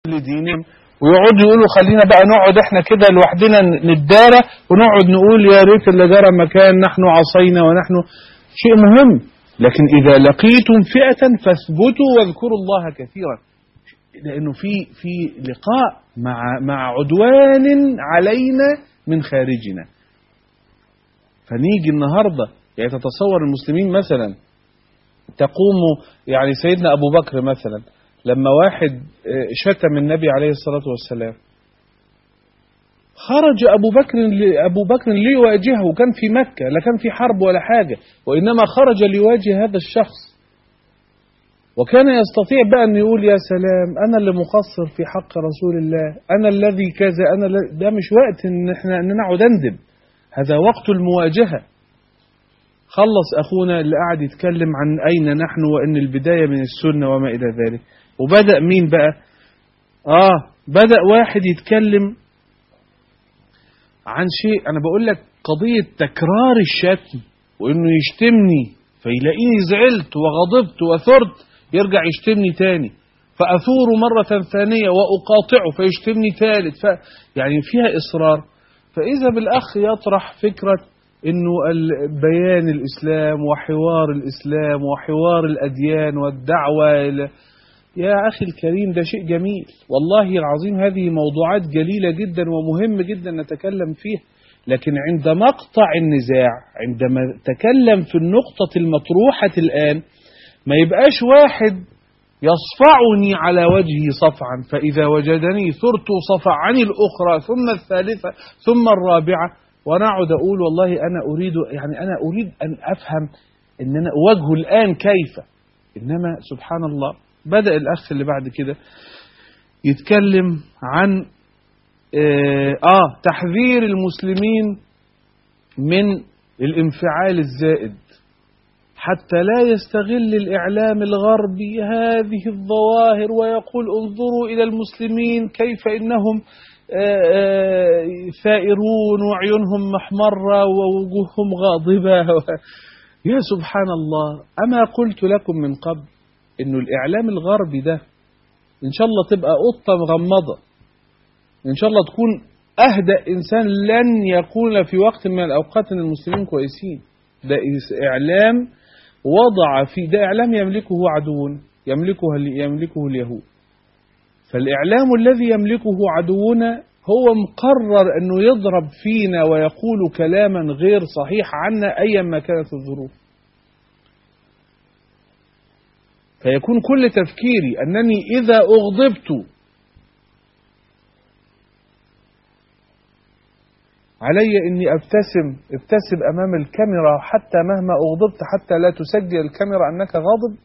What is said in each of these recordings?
لدينهم ويقعدوا يقولوا خلينا بقى نقعد احنا كده لوحدنا نتدارى ونقعد نقول يا ريت اللي جرى مكان نحن عصينا ونحن شيء مهم لكن إذا لقيتم فئة فاثبتوا واذكروا الله كثيرا لأنه في في لقاء مع مع عدوان علينا من خارجنا فنيجي النهارده يعني تتصور المسلمين مثلا تقوم يعني سيدنا أبو بكر مثلا لما واحد شتم النبي عليه الصلاة والسلام خرج أبو بكر أبو بكر ليواجهه وكان في مكة لا كان في حرب ولا حاجة وإنما خرج ليواجه هذا الشخص وكان يستطيع بقى أن يقول يا سلام أنا اللي مقصر في حق رسول الله أنا الذي كذا أنا الذي ده مش وقت إن إحنا إن نقعد ندب هذا وقت المواجهة خلص أخونا اللي قاعد يتكلم عن أين نحن وإن البداية من السنة وما إلى ذلك وبدأ مين بقى آه بدأ واحد يتكلم عن شيء أنا بقول لك قضية تكرار الشتم وإنه يشتمني فيلاقيني زعلت وغضبت وثرت يرجع يشتمني تاني فأثور مرة ثانية وأقاطعه فيشتمني ثالث ف... يعني فيها إصرار فإذا بالأخ يطرح فكرة انه بيان الاسلام وحوار الاسلام وحوار الاديان والدعوه الى يا اخي الكريم ده شيء جميل والله العظيم هذه موضوعات جليله جدا ومهم جدا نتكلم فيها لكن عند مقطع النزاع عندما تكلم في النقطه المطروحه الان ما يبقاش واحد يصفعني على وجهي صفعا فاذا وجدني ثرت صفعني الاخرى ثم الثالثه ثم الرابعه وانا اقعد اقول والله انا اريد يعني انا اريد ان افهم ان انا اواجهه الان كيف انما سبحان الله بدا الاخ اللي بعد كده يتكلم عن اه, آه تحذير المسلمين من الانفعال الزائد حتى لا يستغل الإعلام الغربي هذه الظواهر ويقول انظروا إلى المسلمين كيف إنهم ثائرون وعيونهم محمرة ووجوههم غاضبة يا سبحان الله أما قلت لكم من قبل إنه الإعلام الغربي ده إن شاء الله تبقى قطة مغمضة إن شاء الله تكون أهدأ إنسان لن يكون في وقت من الأوقات إن المسلمين كويسين ده إعلام وضع في ده إعلام يملكه عدو يملكه يملكه اليهود فالإعلام الذي يملكه عدونا هو مقرر أنه يضرب فينا ويقول كلاما غير صحيح عنا أيا ما كانت الظروف فيكون كل تفكيري أنني إذا أغضبت علي أني أبتسم ابتسم أمام الكاميرا حتى مهما أغضبت حتى لا تسجل الكاميرا أنك غاضب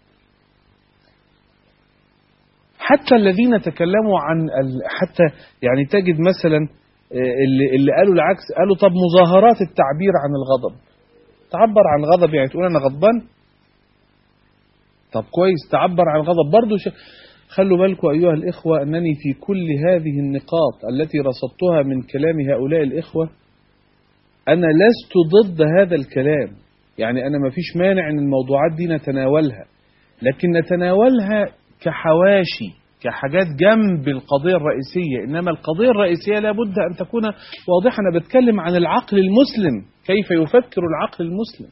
حتى الذين تكلموا عن حتى يعني تجد مثلا اللي, اللي قالوا العكس قالوا طب مظاهرات التعبير عن الغضب تعبر عن الغضب يعني تقول انا غضبان طب كويس تعبر عن الغضب برضه ش... خلوا بالكم ايها الاخوه انني في كل هذه النقاط التي رصدتها من كلام هؤلاء الاخوه انا لست ضد هذا الكلام يعني انا ما فيش مانع ان الموضوعات دي نتناولها لكن نتناولها كحواشي كحاجات جنب القضية الرئيسية إنما القضية الرئيسية لابد أن تكون واضحة أنا بتكلم عن العقل المسلم كيف يفكر العقل المسلم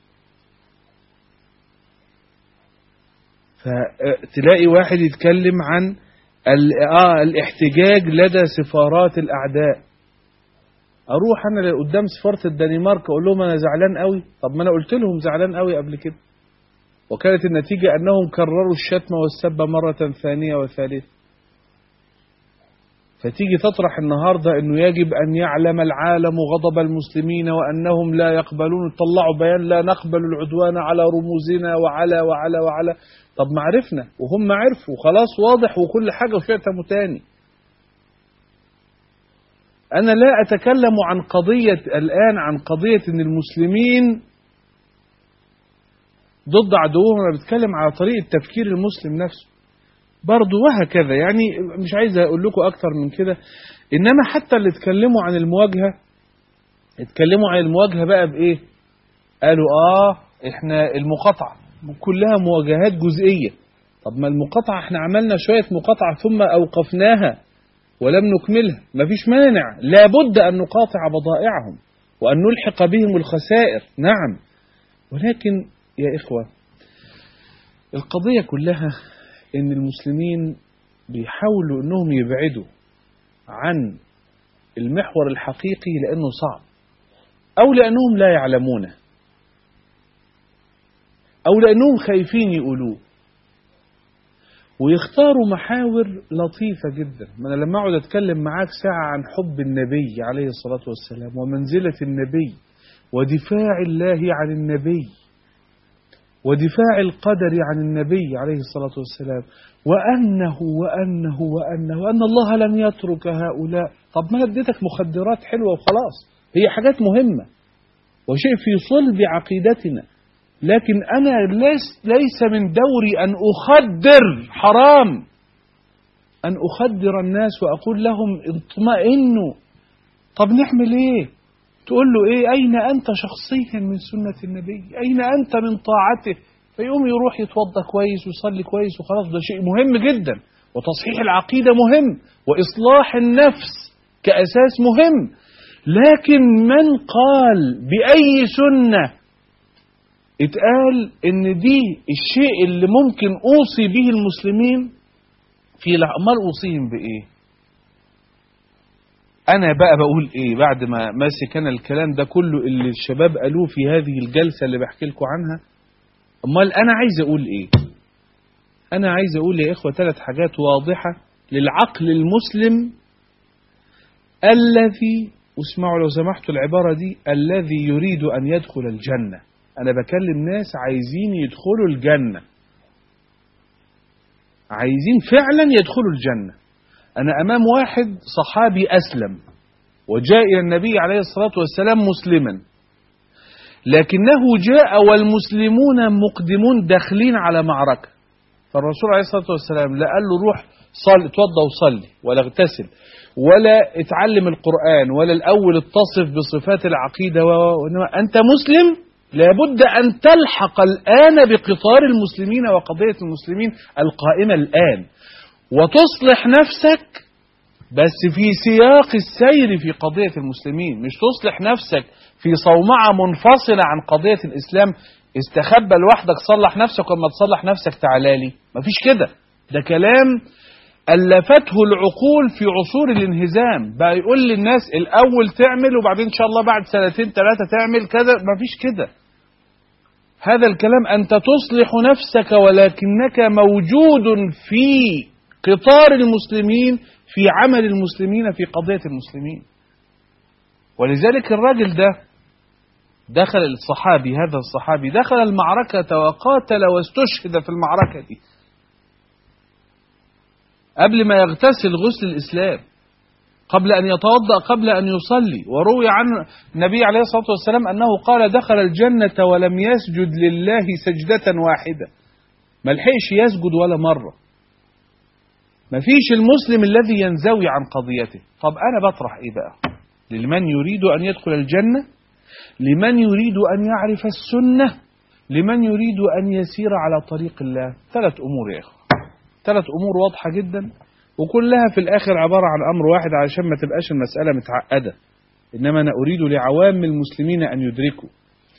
فتلاقي واحد يتكلم عن آه الاحتجاج لدى سفارات الأعداء أروح أنا قدام سفارة الدنمارك أقول لهم أنا زعلان قوي طب ما أنا قلت لهم زعلان قوي قبل كده وكانت النتيجة أنهم كرروا الشتم والسب مرة ثانية وثالثة فتيجي تطرح النهاردة أنه يجب أن يعلم العالم غضب المسلمين وأنهم لا يقبلون طلعوا بيان لا نقبل العدوان على رموزنا وعلى وعلى وعلى طب ما عرفنا وهم عرفوا خلاص واضح وكل حاجة وشتموا تاني أنا لا أتكلم عن قضية الآن عن قضية أن المسلمين ضد عدوهم انا بتكلم على طريقه تفكير المسلم نفسه برضه وهكذا يعني مش عايز اقول لكم اكتر من كده انما حتى اللي اتكلموا عن المواجهه اتكلموا عن المواجهه بقى بايه قالوا اه احنا المقاطعه كلها مواجهات جزئيه طب ما المقاطعة احنا عملنا شوية مقاطعة ثم أوقفناها ولم نكملها مفيش مانع لابد أن نقاطع بضائعهم وأن نلحق بهم الخسائر نعم ولكن يا إخوة القضية كلها إن المسلمين بيحاولوا إنهم يبعدوا عن المحور الحقيقي لأنه صعب أو لأنهم لا يعلمونه أو لأنهم خايفين يقولوه ويختاروا محاور لطيفة جدا ما أنا لما أقعد أتكلم معاك ساعة عن حب النبي عليه الصلاة والسلام ومنزلة النبي ودفاع الله عن النبي ودفاع القدر عن النبي عليه الصلاة والسلام وأنه وأنه وأنه وأن الله لم يترك هؤلاء طب ما اديتك مخدرات حلوة وخلاص هي حاجات مهمة وشيء في صلب عقيدتنا لكن أنا ليس, ليس من دوري أن أخدر حرام أن أخدر الناس وأقول لهم اطمئنوا طب نعمل إيه تقول له إيه أين أنت شخصيا من سنة النبي أين أنت من طاعته فيقوم يروح يتوضى كويس ويصلي كويس وخلاص ده شيء مهم جدا وتصحيح العقيدة مهم وإصلاح النفس كأساس مهم لكن من قال بأي سنة اتقال ان دي الشيء اللي ممكن اوصي به المسلمين في امال اوصيهم بايه انا بقى بقول ايه بعد ما ماسك انا الكلام ده كله اللي الشباب قالوه في هذه الجلسة اللي بحكي لكم عنها امال انا عايز اقول ايه انا عايز اقول يا اخوة ثلاث حاجات واضحة للعقل المسلم الذي اسمعوا لو سمحتوا العبارة دي الذي يريد ان يدخل الجنة أنا بكلم ناس عايزين يدخلوا الجنة عايزين فعلا يدخلوا الجنة أنا أمام واحد صحابي أسلم وجاء إلى النبي عليه الصلاة والسلام مسلما لكنه جاء والمسلمون مقدمون داخلين على معركة فالرسول عليه الصلاة والسلام لا قال له روح صل اتوضى وصلي ولا اغتسل ولا اتعلم القرآن ولا الأول اتصف بصفات العقيدة وإنما أنت مسلم لابد أن تلحق الآن بقطار المسلمين وقضية المسلمين القائمة الآن وتصلح نفسك بس في سياق السير في قضية المسلمين مش تصلح نفسك في صومعة منفصلة عن قضية الإسلام استخبى لوحدك صلح نفسك وما تصلح نفسك تعالى لي مفيش كده ده كلام ألفته العقول في عصور الانهزام بقى يقول للناس الأول تعمل وبعدين إن شاء الله بعد سنتين ثلاثة تعمل كذا مفيش كده هذا الكلام أنت تصلح نفسك ولكنك موجود في قطار المسلمين في عمل المسلمين في قضية المسلمين ولذلك الراجل ده دخل الصحابي هذا الصحابي دخل المعركة وقاتل واستشهد في المعركة دي قبل ما يغتسل غسل الإسلام قبل أن يتوضأ قبل أن يصلي وروي عن النبي عليه الصلاة والسلام أنه قال دخل الجنة ولم يسجد لله سجدة واحدة ما لحقش يسجد ولا مرة ما فيش المسلم الذي ينزوي عن قضيته طب أنا بطرح إيه بقى لمن يريد أن يدخل الجنة لمن يريد أن يعرف السنة لمن يريد أن يسير على طريق الله ثلاث أمور يا إخوة ثلاث أمور واضحة جدا وكلها في الآخر عبارة عن أمر واحد علشان ما تبقاش المسألة متعقدة إنما أنا أريد لعوام المسلمين أن يدركوا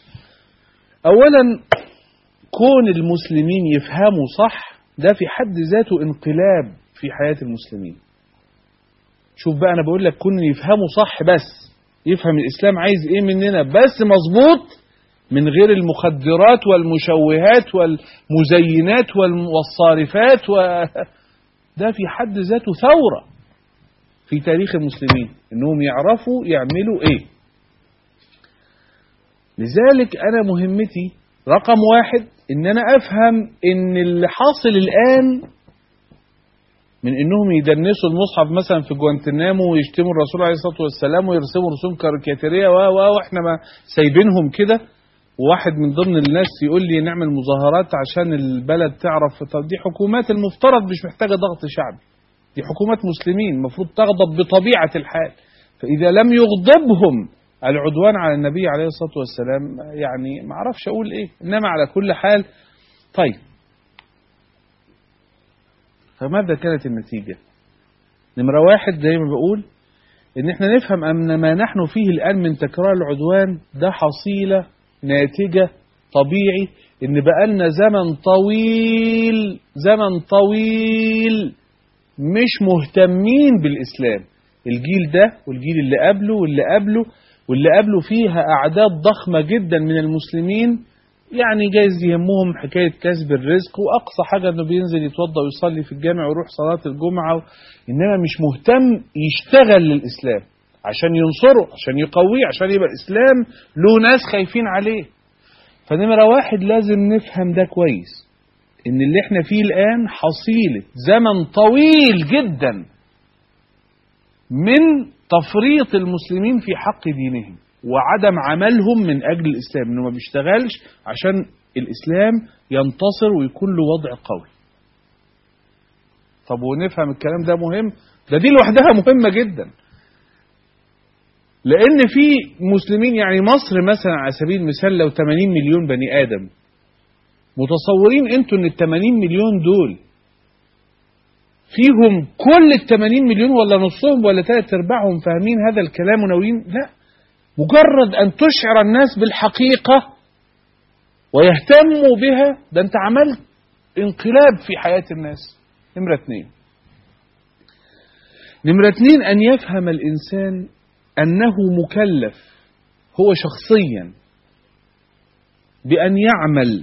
أولا كون المسلمين يفهموا صح ده في حد ذاته انقلاب في حياة المسلمين شوف بقى أنا بقول لك كون يفهموا صح بس يفهم الإسلام عايز إيه مننا بس مظبوط من غير المخدرات والمشوهات والمزينات والصارفات و... ده في حد ذاته ثورة في تاريخ المسلمين انهم يعرفوا يعملوا ايه لذلك انا مهمتي رقم واحد ان انا افهم ان اللي حاصل الان من انهم يدنسوا المصحف مثلا في جوانتنامو ويشتموا الرسول عليه الصلاه والسلام ويرسموا رسوم كاريكاتيريه و واحنا ما سايبينهم كده وواحد من ضمن الناس يقول لي نعمل مظاهرات عشان البلد تعرف طب دي حكومات المفترض مش محتاجة ضغط شعبي دي حكومات مسلمين المفروض تغضب بطبيعة الحال فإذا لم يغضبهم العدوان على النبي عليه الصلاة والسلام يعني ما اعرفش أقول إيه إنما على كل حال طيب فماذا كانت النتيجة نمرة واحد زي ما بقول ان احنا نفهم ان ما نحن فيه الان من تكرار العدوان ده حصيلة ناتجة طبيعي ان بقالنا زمن طويل زمن طويل مش مهتمين بالاسلام الجيل ده والجيل اللي قبله واللي قبله واللي قبله فيها اعداد ضخمة جدا من المسلمين يعني جايز يهمهم حكاية كسب الرزق وأقصى حاجة أنه بينزل يتوضأ ويصلي في الجامع ويروح صلاة الجمعة و... إنما مش مهتم يشتغل للإسلام عشان ينصره عشان يقويه عشان يبقى الإسلام له ناس خايفين عليه فنمرة واحد لازم نفهم ده كويس إن اللي احنا فيه الآن حصيلة زمن طويل جدا من تفريط المسلمين في حق دينهم وعدم عملهم من أجل الإسلام إنه ما بيشتغلش عشان الإسلام ينتصر ويكون له وضع قوي طب ونفهم الكلام ده مهم ده دي لوحدها مهمة جدا لأن في مسلمين يعني مصر مثلا على سبيل المثال لو 80 مليون بني آدم متصورين انتوا ان ال 80 مليون دول فيهم كل ال 80 مليون ولا نصهم ولا ثلاث ارباعهم فاهمين هذا الكلام وناويين لا مجرد أن تشعر الناس بالحقيقة ويهتموا بها ده أنت عملت انقلاب في حياة الناس نمرة اثنين نمرة اثنين أن يفهم الإنسان أنه مكلف هو شخصيا بأن يعمل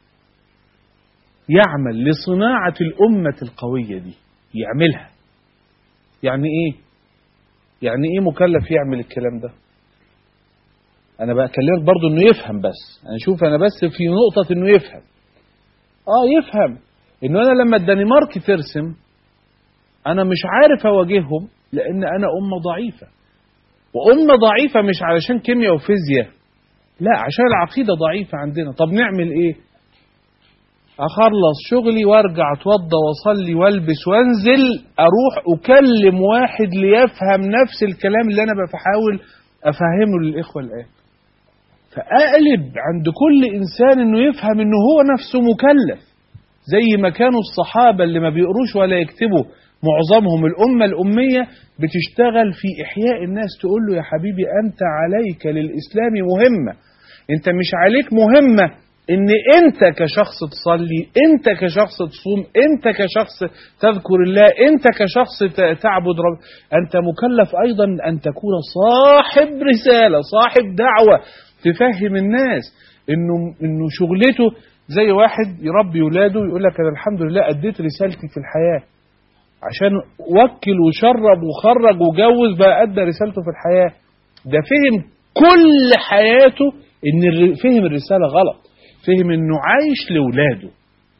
يعمل لصناعة الأمة القوية دي يعملها يعني إيه يعني إيه مكلف يعمل الكلام ده انا بكلمك برضو انه يفهم بس انا شوف انا بس في نقطة انه يفهم اه يفهم انه انا لما الدنمارك ترسم انا مش عارف اواجههم لان انا امة ضعيفة وامة ضعيفة مش علشان كيمياء وفيزياء لا عشان العقيدة ضعيفة عندنا طب نعمل ايه اخلص شغلي وارجع اتوضى واصلي والبس وانزل اروح اكلم واحد ليفهم نفس الكلام اللي انا بحاول افهمه للاخوه الان فأقلب عند كل إنسان إنه يفهم إنه هو نفسه مكلف زي ما كانوا الصحابة اللي ما بيقروش ولا يكتبوا معظمهم الأمة الأمية بتشتغل في إحياء الناس تقول له يا حبيبي أنت عليك للإسلام مهمة أنت مش عليك مهمة إن أنت كشخص تصلي أنت كشخص تصوم أنت كشخص تذكر الله أنت كشخص تعبد رب أنت مكلف أيضا أن تكون صاحب رسالة صاحب دعوة تفهم الناس انه انه شغلته زي واحد يربي ولاده يقول لك انا الحمد لله اديت رسالتي في الحياه عشان وكل وشرب وخرج وجوز بقى ادى رسالته في الحياه ده فهم كل حياته ان فهم الرساله غلط فهم انه عايش لاولاده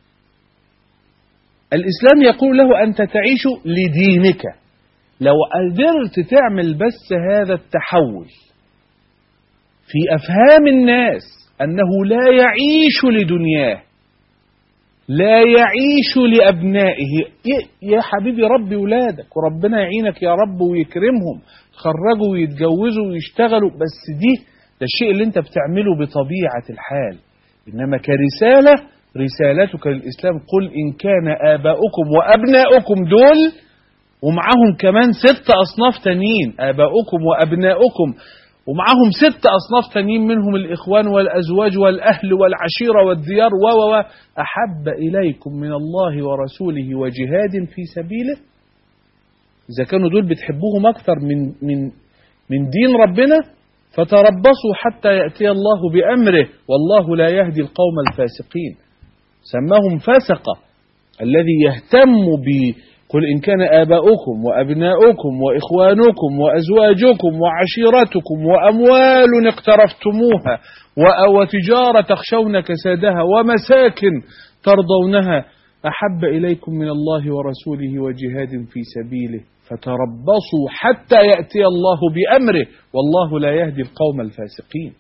الاسلام يقول له انت تعيش لدينك لو قدرت تعمل بس هذا التحول في أفهام الناس أنه لا يعيش لدنياه لا يعيش لأبنائه يا حبيبي ربي ولادك وربنا يعينك يا رب ويكرمهم خرجوا ويتجوزوا ويشتغلوا بس دي ده الشيء اللي انت بتعمله بطبيعة الحال إنما كرسالة رسالتك للإسلام قل إن كان آباؤكم وأبناؤكم دول ومعهم كمان ست أصناف تانيين آباؤكم وأبناؤكم ومعهم ست أصناف تانيين منهم الإخوان والأزواج والأهل والعشيرة والديار و أحب إليكم من الله ورسوله وجهاد في سبيله إذا كانوا دول بتحبوهم أكثر من من من دين ربنا فتربصوا حتى يأتي الله بأمره والله لا يهدي القوم الفاسقين سماهم فسقة الذي يهتم ب قل إن كان آباؤكم وأبناؤكم وإخوانكم وأزواجكم وعشيرتكم وأموال اقترفتموها وتجارة تخشون كسادها ومساكن ترضونها أحب إليكم من الله ورسوله وجهاد في سبيله فتربصوا حتى يأتي الله بأمره والله لا يهدي القوم الفاسقين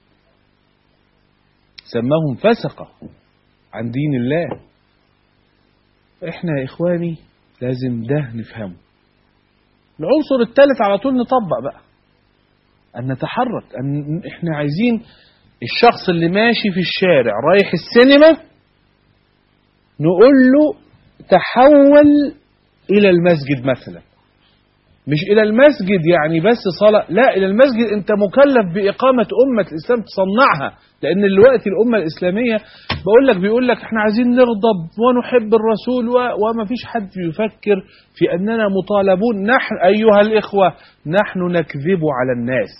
سماهم فسقة عن دين الله احنا يا إخواني لازم ده نفهمه العنصر الثالث على طول نطبق بقى أن نتحرك أن إحنا عايزين الشخص اللي ماشي في الشارع رايح السينما نقول له تحول إلى المسجد مثلا مش إلى المسجد يعني بس صلاة لا إلى المسجد أنت مكلف بإقامة أمة الإسلام تصنعها لأن دلوقتي الأمة الإسلامية بقول لك بيقول لك احنا عايزين نغضب ونحب الرسول و... وما فيش حد يفكر في أننا مطالبون نحن أيها الإخوة نحن نكذب على الناس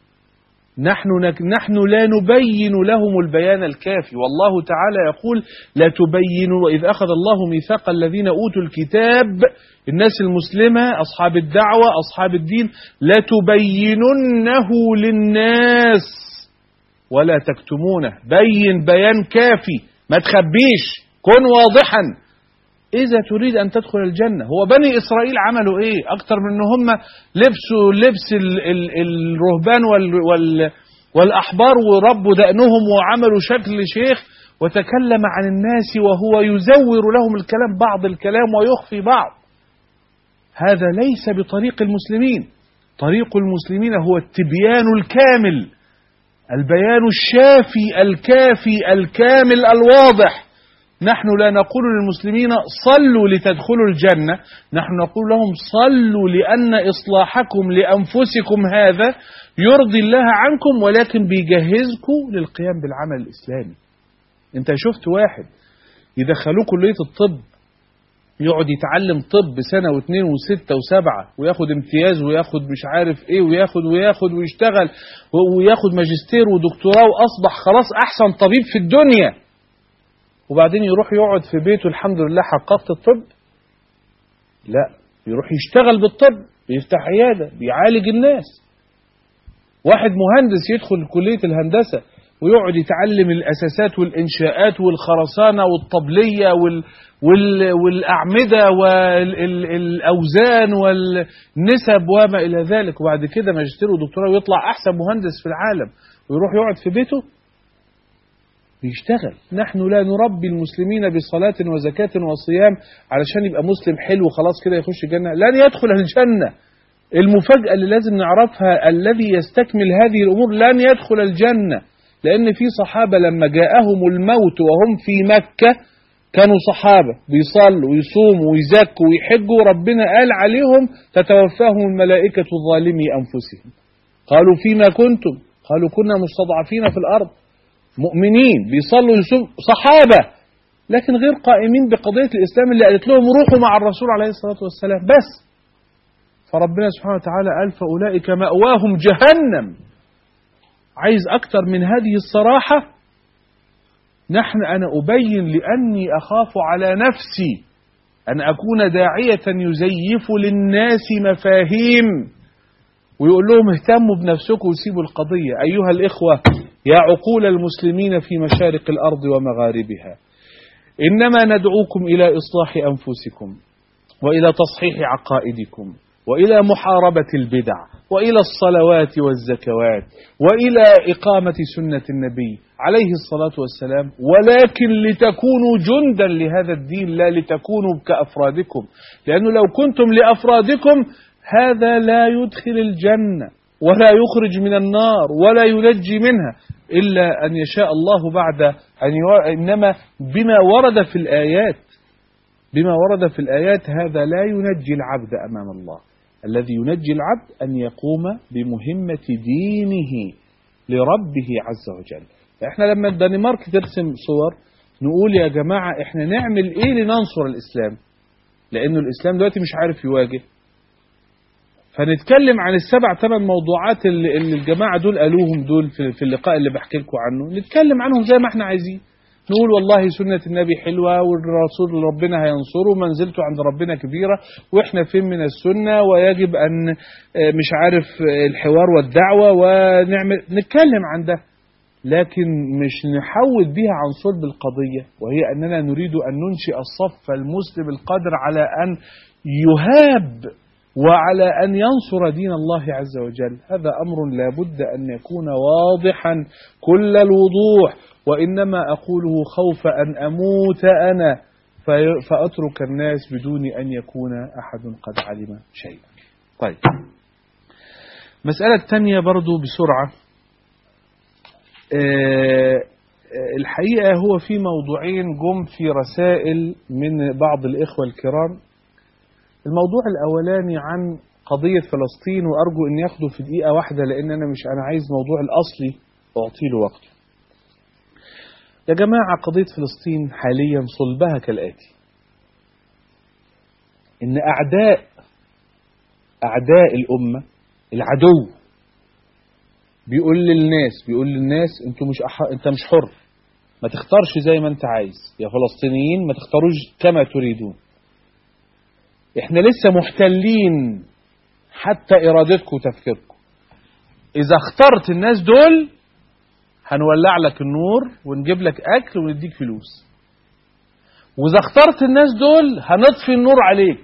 نحن نك... نحن لا نبين لهم البيان الكافي والله تعالى يقول لا تبينوا وإذ أخذ الله ميثاق الذين أوتوا الكتاب الناس المسلمة أصحاب الدعوة أصحاب الدين لا تبيننه للناس ولا تكتمونه بين بيان كافي ما تخبيش كن واضحا إذا تريد أن تدخل الجنة هو بني إسرائيل عملوا إيه أكتر من أن هم لبسوا لبس ال ال الرهبان وال وال والأحبار وربوا دقنهم وعملوا شكل شيخ وتكلم عن الناس وهو يزور لهم الكلام بعض الكلام ويخفي بعض هذا ليس بطريق المسلمين طريق المسلمين هو التبيان الكامل البيان الشافي الكافي الكامل الواضح نحن لا نقول للمسلمين صلوا لتدخلوا الجنة نحن نقول لهم صلوا لأن إصلاحكم لأنفسكم هذا يرضي الله عنكم ولكن بيجهزكم للقيام بالعمل الإسلامي انت شفت واحد يدخلوه كلية الطب يقعد يتعلم طب سنة واثنين وستة وسبعة وياخد امتياز وياخد مش عارف ايه وياخد وياخد ويشتغل وياخد ماجستير ودكتوراه واصبح خلاص احسن طبيب في الدنيا وبعدين يروح يقعد في بيته الحمد لله حققت الطب لا يروح يشتغل بالطب بيفتح عيادة بيعالج الناس واحد مهندس يدخل كلية الهندسة ويقعد يتعلم الأساسات والإنشاءات والخرسانة والطبلية وال وال والأعمدة والأوزان والنسب وما إلى ذلك وبعد كده ماجستير ودكتوراه ويطلع أحسن مهندس في العالم ويروح يقعد في بيته بيشتغل نحن لا نربي المسلمين بصلاة وزكاة وصيام علشان يبقى مسلم حلو خلاص كده يخش الجنة لن يدخل الجنة المفاجأة اللي لازم نعرفها الذي يستكمل هذه الأمور لن يدخل الجنة لأن في صحابة لما جاءهم الموت وهم في مكة كانوا صحابة بيصلوا ويصوموا ويزكوا ويحجوا ربنا قال عليهم تتوفاهم الملائكة ظالمي أنفسهم قالوا فيما كنتم قالوا كنا مستضعفين في الأرض مؤمنين بيصلوا ويصوموا صحابة لكن غير قائمين بقضية الإسلام اللي قالت لهم روحوا مع الرسول عليه الصلاة والسلام بس فربنا سبحانه وتعالى قال فأولئك مأواهم جهنم عايز أكتر من هذه الصراحة نحن أنا أبين لأني أخاف على نفسي أن أكون داعية يزيف للناس مفاهيم ويقول لهم اهتموا بنفسكم وسيبوا القضية أيها الإخوة يا عقول المسلمين في مشارق الأرض ومغاربها إنما ندعوكم إلى إصلاح أنفسكم وإلى تصحيح عقائدكم وإلى محاربة البدع وإلى الصلوات والزكوات وإلى إقامة سنة النبي عليه الصلاة والسلام ولكن لتكونوا جندا لهذا الدين لا لتكونوا كأفرادكم لأنه لو كنتم لأفرادكم هذا لا يدخل الجنة ولا يخرج من النار ولا ينجي منها إلا أن يشاء الله بعد أن يو... إنما بما ورد في الآيات بما ورد في الآيات هذا لا ينجي العبد أمام الله الذي ينجي العبد أن يقوم بمهمة دينه لربه عز وجل احنا لما الدنمارك ترسم صور نقول يا جماعة احنا نعمل ايه لننصر الاسلام لانه الاسلام دلوقتي مش عارف يواجه فنتكلم عن السبع ثمان موضوعات اللي, اللي الجماعة دول قالوهم دول في, في اللقاء اللي بحكي لكم عنه نتكلم عنهم زي ما احنا عايزين نقول والله سنة النبي حلوة والرسول ربنا هينصره منزلته عند ربنا كبيرة واحنا فين من السنة ويجب ان مش عارف الحوار والدعوة ونعمل نتكلم عن ده لكن مش نحول بها عن صلب القضية وهي أننا نريد أن ننشئ الصف المسلم القادر على أن يهاب وعلى أن ينصر دين الله عز وجل هذا أمر لا بد أن يكون واضحا كل الوضوح وإنما أقوله خوف أن أموت أنا فأترك الناس بدون أن يكون أحد قد علم شيئا طيب مسألة الثانية برضو بسرعة الحقيقة هو في موضوعين جم في رسائل من بعض الإخوة الكرام الموضوع الأولاني عن قضية فلسطين وأرجو أن ياخده في دقيقة واحدة لأن أنا مش أنا عايز موضوع الأصلي أعطي له وقته يا جماعة قضية فلسطين حاليا صلبها كالآتي إن أعداء أعداء الأمة العدو بيقول للناس بيقول للناس انتوا مش أح... انت مش حر ما تختارش زي ما انت عايز يا فلسطينيين ما تختاروش كما تريدون احنا لسه محتلين حتى ارادتكم وتفكيركم اذا اخترت الناس دول هنولع لك النور ونجيب لك اكل ونديك فلوس واذا اخترت الناس دول هنطفي النور عليك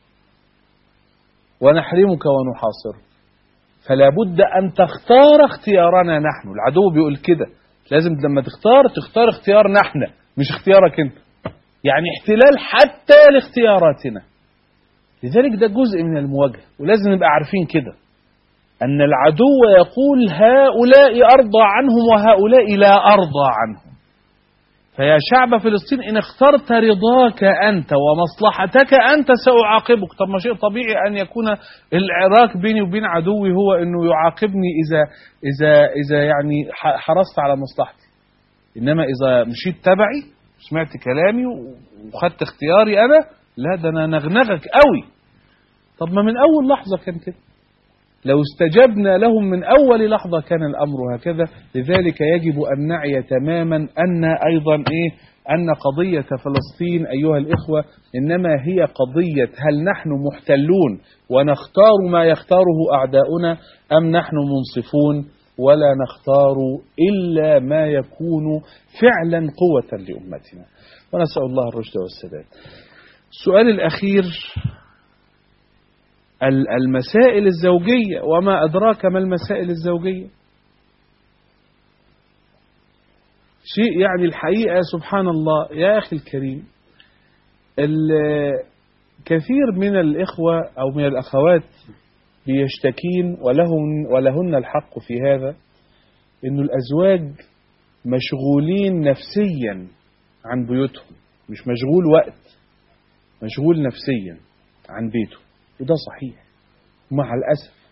ونحرمك ونحاصرك فلا بد ان تختار اختيارنا نحن العدو بيقول كده لازم لما تختار تختار اختيارنا احنا مش اختيارك انت يعني احتلال حتى لاختياراتنا لذلك ده جزء من المواجهة ولازم نبقى عارفين كده أن العدو يقول هؤلاء أرضى عنهم وهؤلاء لا أرضى عنهم فيا شعب فلسطين إن اخترت رضاك أنت ومصلحتك أنت سأعاقبك طب ما شيء طبيعي أن يكون العراك بيني وبين عدوي هو أنه يعاقبني إذا, إذا, إذا يعني حرصت على مصلحتي إنما إذا مشيت تبعي سمعت كلامي وخدت اختياري أنا لا ده أنا نغنغك قوي طب ما من أول لحظة كان كده لو استجبنا لهم من أول لحظة كان الأمر هكذا لذلك يجب أن نعي تماما أن أيضا إيه أن قضية فلسطين أيها الإخوة إنما هي قضية هل نحن محتلون ونختار ما يختاره أعداؤنا أم نحن منصفون ولا نختار إلا ما يكون فعلا قوة لأمتنا ونسأل الله الرشد والسداد السؤال الأخير المسائل الزوجية وما أدراك ما المسائل الزوجية شيء يعني الحقيقة سبحان الله يا أخي الكريم كثير من الإخوة أو من الأخوات بيشتكين ولهم ولهن الحق في هذا إن الأزواج مشغولين نفسيا عن بيوتهم مش مشغول وقت مشغول نفسيا عن بيته وده صحيح مع الأسف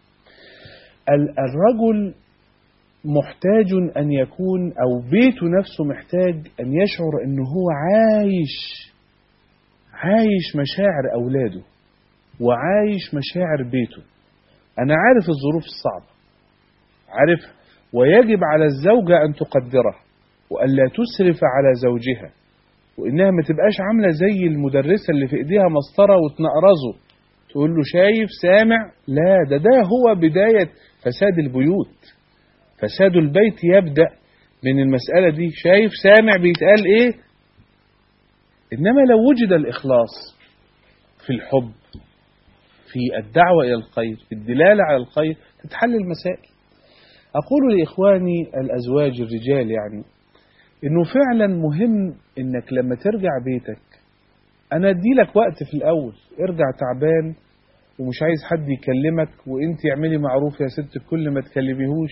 الرجل محتاج أن يكون أو بيته نفسه محتاج أن يشعر أنه هو عايش عايش مشاعر أولاده وعايش مشاعر بيته أنا عارف الظروف الصعبة عارف ويجب على الزوجة أن تقدره وألا تسرف على زوجها وإنها ما تبقاش عاملة زي المدرسة اللي في إيديها مسطرة وتنقرزه تقول له شايف سامع لا ده ده هو بداية فساد البيوت فساد البيت يبدأ من المسألة دي شايف سامع بيتقال ايه انما لو وجد الاخلاص في الحب في الدعوة الى الخير في الدلالة على الخير تتحل المسائل اقول لاخواني الازواج الرجال يعني انه فعلا مهم انك لما ترجع بيتك انا ادي لك وقت في الاول ارجع تعبان ومش عايز حد يكلمك وانت اعملي معروف يا ست كل ما تكلميهوش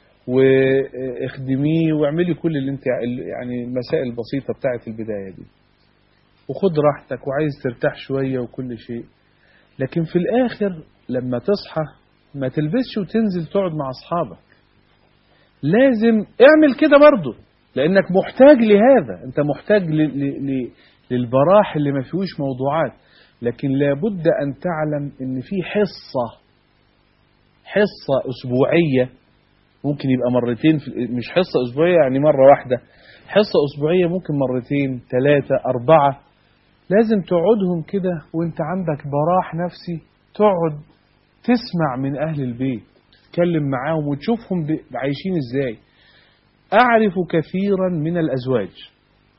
واخدميه واعملي كل اللي انت يعني المسائل البسيطة بتاعت البداية دي وخد راحتك وعايز ترتاح شوية وكل شيء لكن في الاخر لما تصحى ما تلبسش وتنزل تقعد مع اصحابك لازم اعمل كده برضه لانك محتاج لهذا انت محتاج ل... ل... ل... للبراح اللي ما فيهوش موضوعات لكن لابد أن تعلم أن في حصة حصة أسبوعية ممكن يبقى مرتين في مش حصة أسبوعية يعني مرة واحدة حصة أسبوعية ممكن مرتين ثلاثة أربعة لازم تقعدهم كده وانت عندك براح نفسي تقعد تسمع من أهل البيت تتكلم معاهم وتشوفهم عايشين ازاي أعرف كثيرا من الأزواج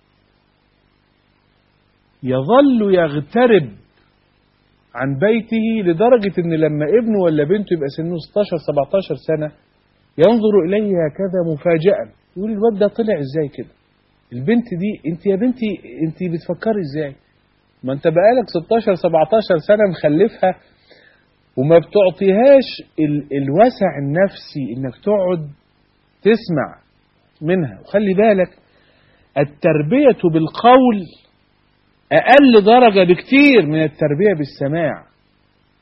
يظل يغترب عن بيته لدرجة ان لما ابنه ولا بنته يبقى سنه 16 17 سنة ينظر اليه هكذا مفاجأة يقول الواد ده طلع ازاي كده البنت دي انت يا بنتي انت بتفكري ازاي ما انت بقالك 16 17 سنة مخلفها وما بتعطيهاش ال الوسع النفسي انك تقعد تسمع منها وخلي بالك التربية بالقول أقل درجة بكتير من التربية بالسماع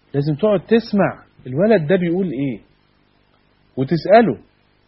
لازم تقعد تسمع الولد ده بيقول ايه وتسأله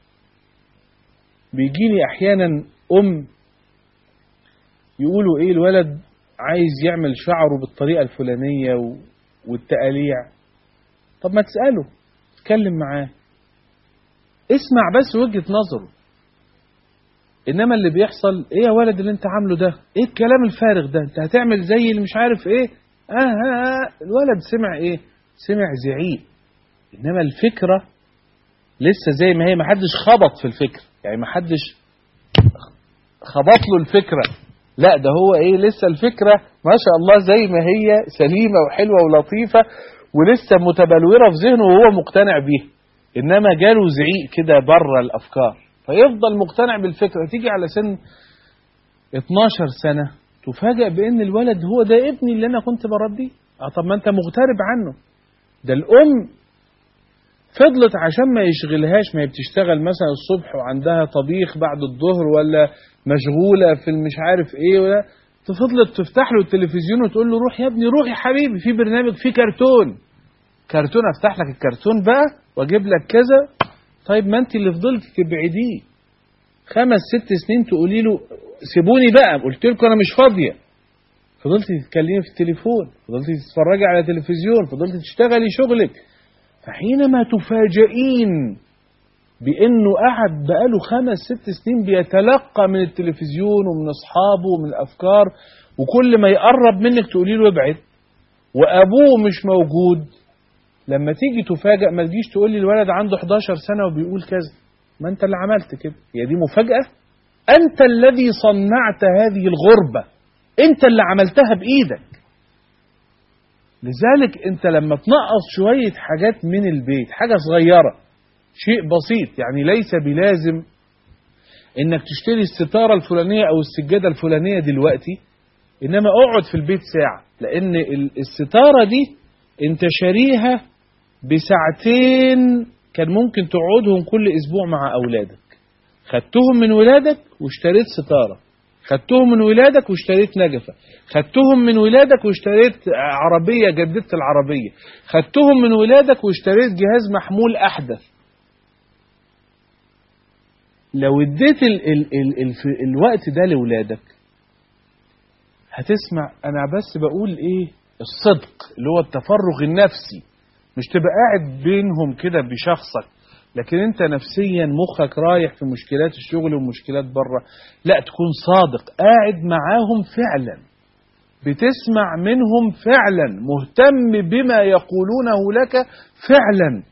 بيجيني احيانا ام يقولوا ايه الولد عايز يعمل شعره بالطريقة الفلانية و... والتقاليع طب ما تسأله اتكلم معاه اسمع بس وجهة نظره انما اللي بيحصل ايه يا ولد اللي انت عامله ده ايه الكلام الفارغ ده انت هتعمل زي اللي مش عارف ايه آه, آه, آه الولد سمع ايه سمع زعيق انما الفكرة لسه زي ما هي ما حدش خبط في الفكرة يعني ما حدش خبط له الفكرة لا ده هو ايه لسه الفكرة ما شاء الله زي ما هي سليمة وحلوة ولطيفة ولسه متبلورة في ذهنه وهو مقتنع بيها انما جاله زعيق كده بره الافكار فيفضل مقتنع بالفكرة تيجي على سن 12 سنة تفاجأ بان الولد هو ده ابني اللي انا كنت بربيه اه طب ما انت مغترب عنه ده الام فضلت عشان ما يشغلهاش ما هي بتشتغل مثلا الصبح وعندها طبيخ بعد الظهر ولا مشغولة في المش عارف ايه ولا فضلت تفتح له التلفزيون وتقول له روح يا ابني روح يا حبيبي في برنامج في كرتون كرتون افتح لك الكرتون بقى واجيب لك كذا طيب ما انت اللي فضلت تبعديه خمس ست سنين تقولي له سيبوني بقى قلت لكم انا مش فاضيه فضلت تتكلمي في التليفون فضلت تتفرجي على تلفزيون فضلت تشتغلي شغلك فحينما تفاجئين بانه قعد بقاله خمس ست سنين بيتلقى من التلفزيون ومن اصحابه ومن الافكار وكل ما يقرب منك تقولي له ابعد وابوه مش موجود لما تيجي تفاجئ ما تجيش تقول لي الولد عنده 11 سنه وبيقول كذا ما انت اللي عملت كده هي دي مفاجاه انت الذي صنعت هذه الغربه انت اللي عملتها بايدك لذلك انت لما تنقص شويه حاجات من البيت حاجه صغيره شيء بسيط يعني ليس بلازم انك تشتري الستاره الفلانيه او السجاده الفلانيه دلوقتي انما اقعد في البيت ساعه لان الستاره دي انت شاريها بساعتين كان ممكن تقعدهم كل اسبوع مع اولادك خدتهم من ولادك واشتريت ستاره خدتهم من ولادك واشتريت نجفة خدتهم من ولادك واشتريت عربية جددت العربية خدتهم من ولادك واشتريت جهاز محمول أحدث لو اديت ال ال ال ال الوقت ده لولادك هتسمع انا بس بقول ايه الصدق اللي هو التفرغ النفسي مش تبقى قاعد بينهم كده بشخصك لكن انت نفسيا مخك رايح في مشكلات الشغل ومشكلات بره لا تكون صادق قاعد معاهم فعلا بتسمع منهم فعلا مهتم بما يقولونه لك فعلا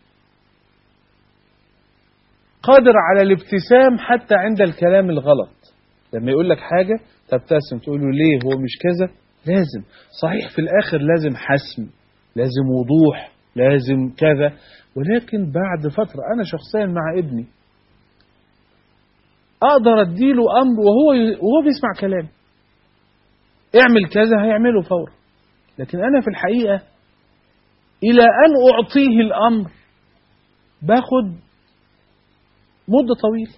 قادر على الابتسام حتى عند الكلام الغلط لما يقول لك حاجة تبتسم تقول له ليه هو مش كذا لازم صحيح في الآخر لازم حسم لازم وضوح لازم كذا ولكن بعد فترة أنا شخصيا مع ابني أقدر أديله أمر وهو وهو بيسمع كلام اعمل كذا هيعمله فورا لكن أنا في الحقيقة إلى أن أعطيه الأمر باخد مدة طويلة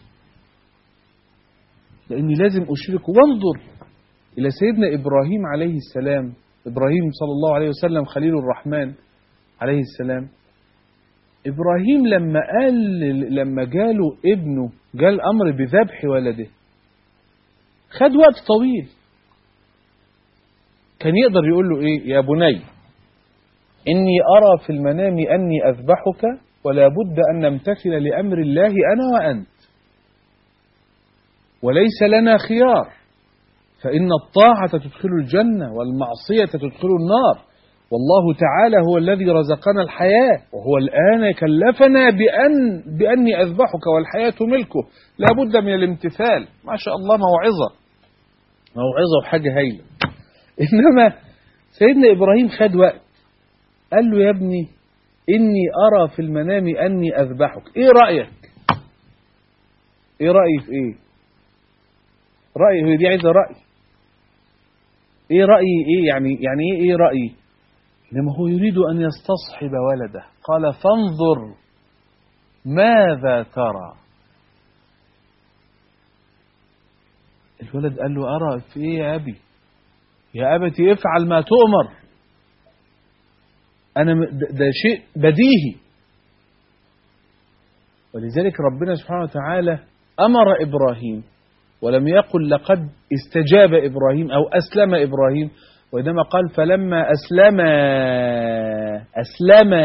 لأني لازم أشركه وانظر إلى سيدنا إبراهيم عليه السلام إبراهيم صلى الله عليه وسلم خليل الرحمن عليه السلام إبراهيم لما قال لما جاله ابنه جاء الأمر بذبح ولده خد وقت طويل كان يقدر يقول له إيه يا بني إني أرى في المنام أني أذبحك ولا بد أن نمتثل لأمر الله أنا وأنت وليس لنا خيار فإن الطاعة تدخل الجنة والمعصية تدخل النار والله تعالى هو الذي رزقنا الحياة وهو الآن كلفنا بأن بأني أذبحك والحياة ملكه لا بد من الامتثال ما شاء الله موعظة موعظة وحاجة هايلة إنما سيدنا إبراهيم خد وقت قال له يا ابني إني أرى في المنام أني أذبحك إيه رأيك إيه رأيي في إيه رأيي هي دي عايزة رأي إيه رأيي إيه يعني يعني إيه إيه رأيي إنما هو يريد أن يستصحب ولده قال فانظر ماذا ترى الولد قال له أرى في إيه يا أبي يا أبتي افعل ما تؤمر أنا م- ده ده شيء بديهي ولذلك ربنا سبحانه وتعالى أمر إبراهيم ولم يقل لقد استجاب إبراهيم أو أسلم إبراهيم وإنما قال فلما أسلم أسلم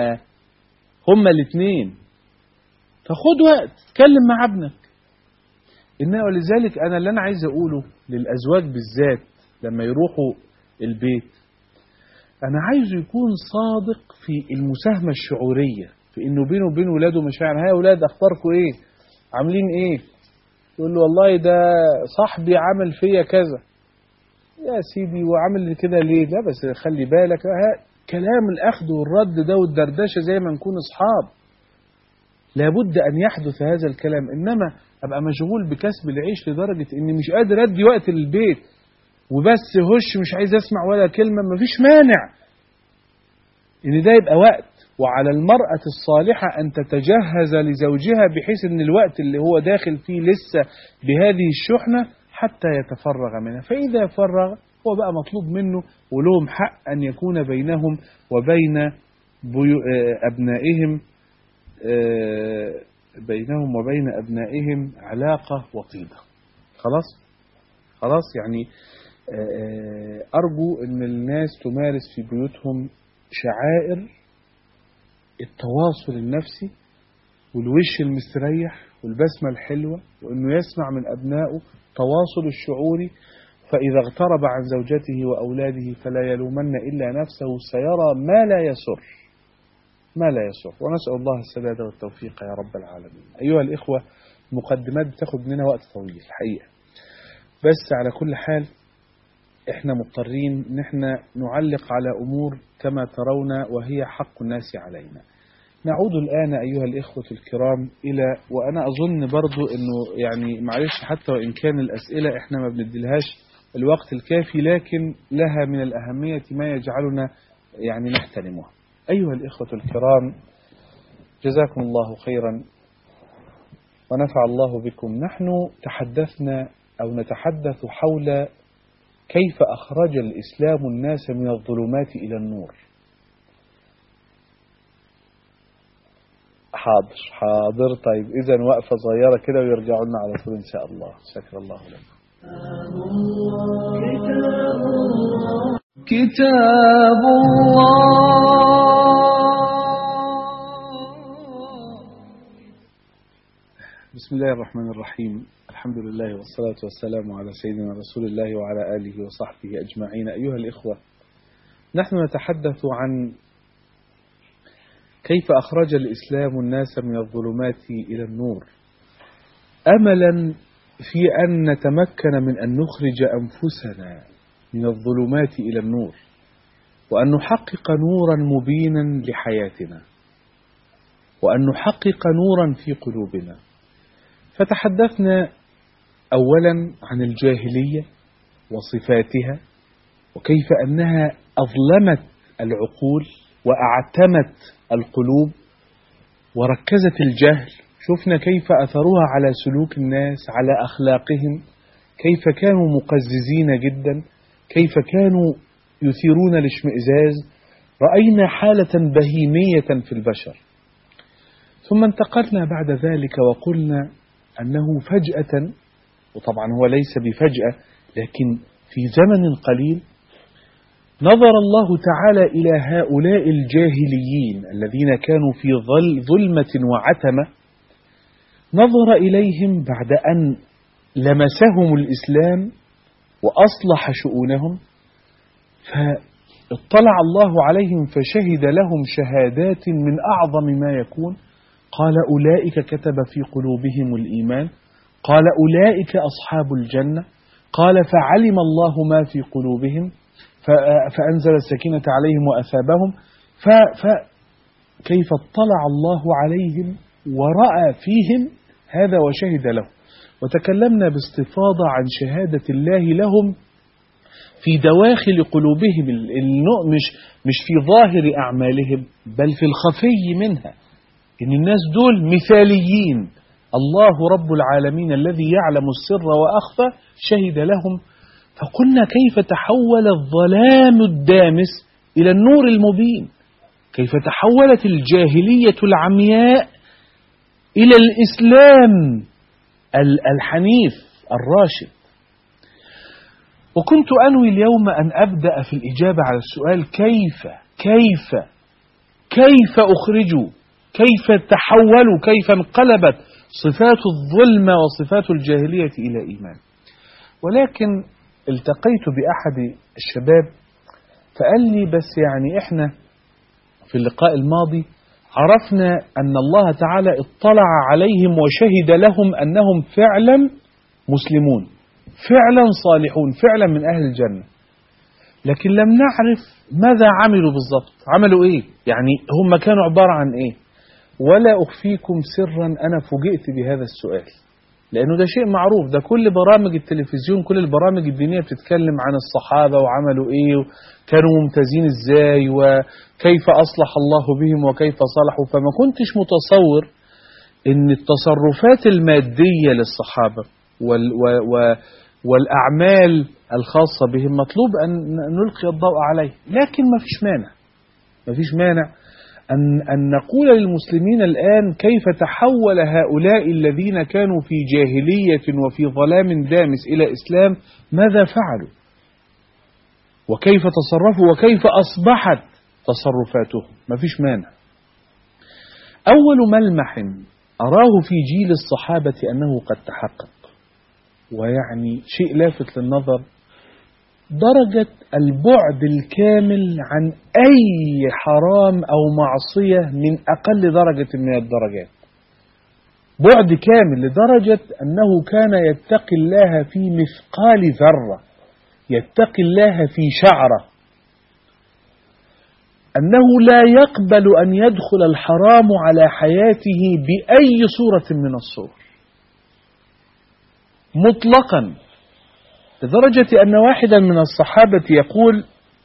هما الاثنين فخد وقت تكلم مع ابنك إنه ولذلك أنا اللي أنا عايز أقوله للأزواج بالذات لما يروحوا البيت أنا عايزه يكون صادق في المساهمة الشعورية في إنه بينه وبين ولاده مشاعر ها يا ولاد أخباركم إيه عاملين إيه يقول له والله ده صاحبي عمل فيا كذا يا سيدي وعمل كده ليه لا بس خلي بالك ها كلام الأخذ والرد ده والدردشة زي ما نكون أصحاب لابد أن يحدث هذا الكلام إنما أبقى مشغول بكسب العيش لدرجة إني مش قادر أدي وقت للبيت وبس هش مش عايز أسمع ولا كلمة مفيش مانع إن ده يبقى وقت وعلى المرأة الصالحة أن تتجهز لزوجها بحيث أن الوقت اللي هو داخل فيه لسه بهذه الشحنة حتى يتفرغ منها فإذا فرغ هو بقى مطلوب منه ولهم حق أن يكون بينهم وبين بيو آه، أبنائهم آه، بينهم وبين أبنائهم علاقة وطيدة خلاص خلاص يعني آه، آه، أرجو أن الناس تمارس في بيوتهم شعائر التواصل النفسي والوش المستريح والبسمة الحلوة وأنه يسمع من أبنائه تواصل الشعوري فإذا اغترب عن زوجته وأولاده فلا يلومن إلا نفسه سيرى ما لا يسر ما لا يسر ونسأل الله السداد والتوفيق يا رب العالمين أيها الإخوة مقدمات بتاخد مننا وقت طويل الحقيقة بس على كل حال احنا مضطرين ان احنا نعلق على امور كما ترون وهي حق الناس علينا نعود الآن أيها الإخوة الكرام إلى وأنا أظن برضو أنه يعني معلش حتى وإن كان الأسئلة إحنا ما بنديلهاش الوقت الكافي لكن لها من الأهمية ما يجعلنا يعني نحترمها أيها الإخوة الكرام جزاكم الله خيرا ونفع الله بكم نحن تحدثنا أو نتحدث حول كيف أخرج الإسلام الناس من الظلمات إلى النور حاضر حاضر طيب إذا وقفة صغيرة كده ويرجعوا لنا على طول إن شاء الله شكر الله لكم كتاب الله بسم الله الرحمن الرحيم الحمد لله والصلاة والسلام على سيدنا رسول الله وعلى آله وصحبه أجمعين أيها الإخوة نحن نتحدث عن كيف أخرج الإسلام الناس من الظلمات إلى النور أملا في أن نتمكن من أن نخرج أنفسنا من الظلمات إلى النور وأن نحقق نورا مبينا لحياتنا وأن نحقق نورا في قلوبنا فتحدثنا أولا عن الجاهلية وصفاتها وكيف أنها أظلمت العقول وأعتمت القلوب وركزت الجهل شفنا كيف أثرها على سلوك الناس على أخلاقهم كيف كانوا مقززين جدا كيف كانوا يثيرون الاشمئزاز رأينا حالة بهيمية في البشر ثم انتقلنا بعد ذلك وقلنا أنه فجأة وطبعا هو ليس بفجأة لكن في زمن قليل نظر الله تعالى إلى هؤلاء الجاهليين الذين كانوا في ظل ظلمة وعتمة نظر إليهم بعد أن لمسهم الإسلام وأصلح شؤونهم فاطلع الله عليهم فشهد لهم شهادات من أعظم ما يكون قال أولئك كتب في قلوبهم الإيمان قال أولئك أصحاب الجنة قال فعلم الله ما في قلوبهم فأنزل السكينة عليهم وأثابهم فكيف اطلع الله عليهم ورأى فيهم هذا وشهد له وتكلمنا باستفاضة عن شهادة الله لهم في دواخل قلوبهم مش مش في ظاهر أعمالهم بل في الخفي منها إن الناس دول مثاليين الله رب العالمين الذي يعلم السر وأخفى شهد لهم فقلنا كيف تحول الظلام الدامس إلى النور المبين كيف تحولت الجاهلية العمياء إلى الإسلام الحنيف الراشد وكنت أنوي اليوم أن أبدأ في الإجابة على السؤال كيف كيف كيف أخرجوا كيف تحولوا كيف انقلبت صفات الظلمة وصفات الجاهلية إلى إيمان ولكن التقيت بأحد الشباب فقال لي بس يعني إحنا في اللقاء الماضي عرفنا أن الله تعالى اطلع عليهم وشهد لهم أنهم فعلا مسلمون فعلا صالحون فعلا من أهل الجنة لكن لم نعرف ماذا عملوا بالضبط عملوا إيه يعني هم كانوا عبارة عن إيه ولا أخفيكم سرا أنا فوجئت بهذا السؤال لأنه ده شيء معروف ده كل برامج التلفزيون كل البرامج الدينية بتتكلم عن الصحابة وعملوا إيه كانوا ممتازين إزاي وكيف أصلح الله بهم وكيف صلحوا فما كنتش متصور إن التصرفات المادية للصحابة وال و والأعمال الخاصة بهم مطلوب أن نلقي الضوء عليه لكن ما فيش مانع ما فيش مانع أن, أن نقول للمسلمين الآن كيف تحول هؤلاء الذين كانوا في جاهلية وفي ظلام دامس إلى إسلام ماذا فعلوا وكيف تصرفوا وكيف أصبحت تصرفاتهم ما فيش مانع أول ملمح أراه في جيل الصحابة أنه قد تحقق ويعني شيء لافت للنظر درجة البعد الكامل عن أي حرام أو معصية من أقل درجة من الدرجات بعد كامل لدرجة أنه كان يتقي الله في مثقال ذرة يتقي الله في شعرة أنه لا يقبل أن يدخل الحرام على حياته بأي صورة من الصور مطلقا لدرجة أن واحدا من الصحابة يقول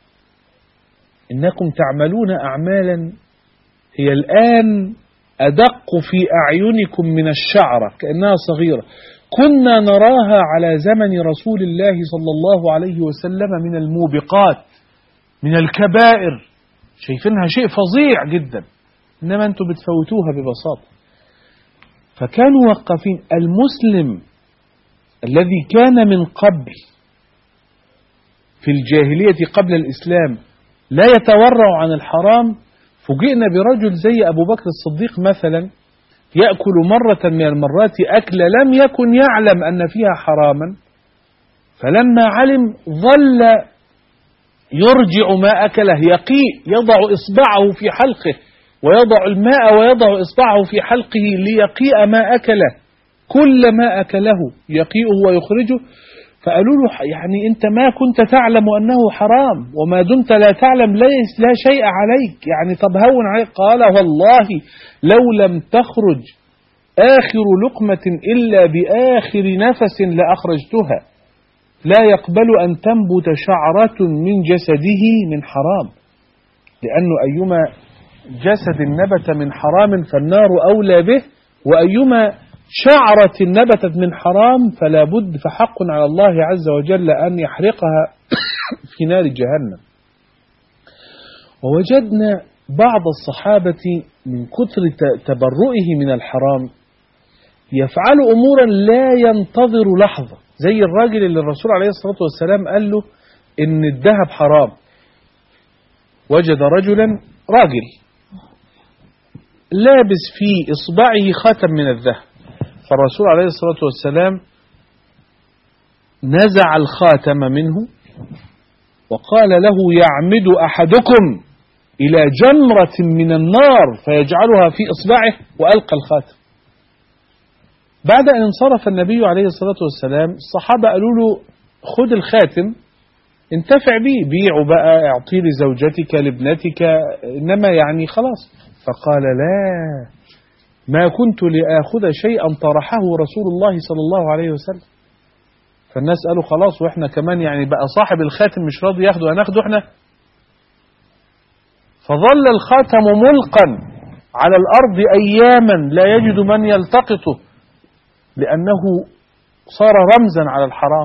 إنكم تعملون أعمالا هي الآن أدق في أعينكم من الشعرة كأنها صغيرة كنا نراها على زمن رسول الله صلى الله عليه وسلم من الموبقات من الكبائر شايفينها شيء فظيع جدا إنما أنتم بتفوتوها ببساطة فكانوا وقفين المسلم الذي كان من قبل في الجاهلية قبل الإسلام لا يتورع عن الحرام فوجئنا برجل زي أبو بكر الصديق مثلا يأكل مرة من المرات أكلة لم يكن يعلم أن فيها حراما فلما علم ظل يرجع ما أكله يقيء يضع إصبعه في حلقه ويضع الماء ويضع إصبعه في حلقه ليقيء ما أكله كل ما أكله يقيئه ويخرجه فقالوا له يعني أنت ما كنت تعلم أنه حرام وما دمت لا تعلم ليس لا شيء عليك يعني طب هون عليك قال والله لو لم تخرج آخر لقمة إلا بآخر نفس لأخرجتها لا يقبل أن تنبت شعرة من جسده من حرام لأنه أيما جسد نبت من حرام فالنار أولى به وأيما شعرة نبتت من حرام فلا بد فحق على الله عز وجل أن يحرقها في نار جهنم ووجدنا بعض الصحابة من كثر تبرؤه من الحرام يفعل أمورا لا ينتظر لحظة زي الراجل اللي الرسول عليه الصلاة والسلام قال له إن الذهب حرام وجد رجلا راجل لابس في إصبعه خاتم من الذهب فالرسول عليه الصلاة والسلام نزع الخاتم منه وقال له يعمد أحدكم إلى جمرة من النار فيجعلها في إصبعه وألقى الخاتم بعد أن انصرف النبي عليه الصلاة والسلام الصحابة قالوا له خذ الخاتم انتفع به بيعه بقى اعطيه لزوجتك لابنتك إنما يعني خلاص فقال لا ما كنت لآخذ شيئا طرحه رسول الله صلى الله عليه وسلم فالناس قالوا خلاص واحنا كمان يعني بقى صاحب الخاتم مش راضي ياخده هناخده احنا فظل الخاتم ملقا على الأرض أياما لا يجد من يلتقطه لأنه صار رمزا على الحرام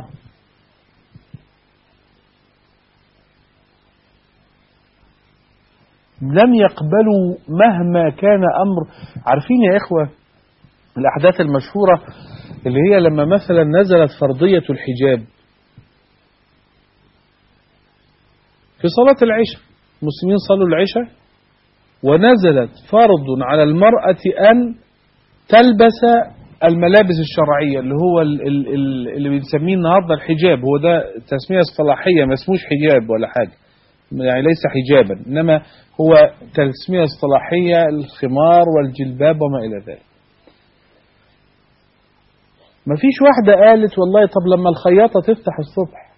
لم يقبلوا مهما كان أمر عارفين يا إخوة الأحداث المشهورة اللي هي لما مثلا نزلت فرضية الحجاب في صلاة العشاء المسلمين صلوا العشاء ونزلت فرض على المرأة أن تلبس الملابس الشرعية اللي هو ال- ال- ال- اللي بنسميه النهاردة الحجاب هو ده تسمية اصطلاحية ما اسموش حجاب ولا حاجة يعني ليس حجابا إنما هو تسمية اصطلاحية الخمار والجلباب وما إلى ذلك ما فيش واحدة قالت والله طب لما الخياطة تفتح الصبح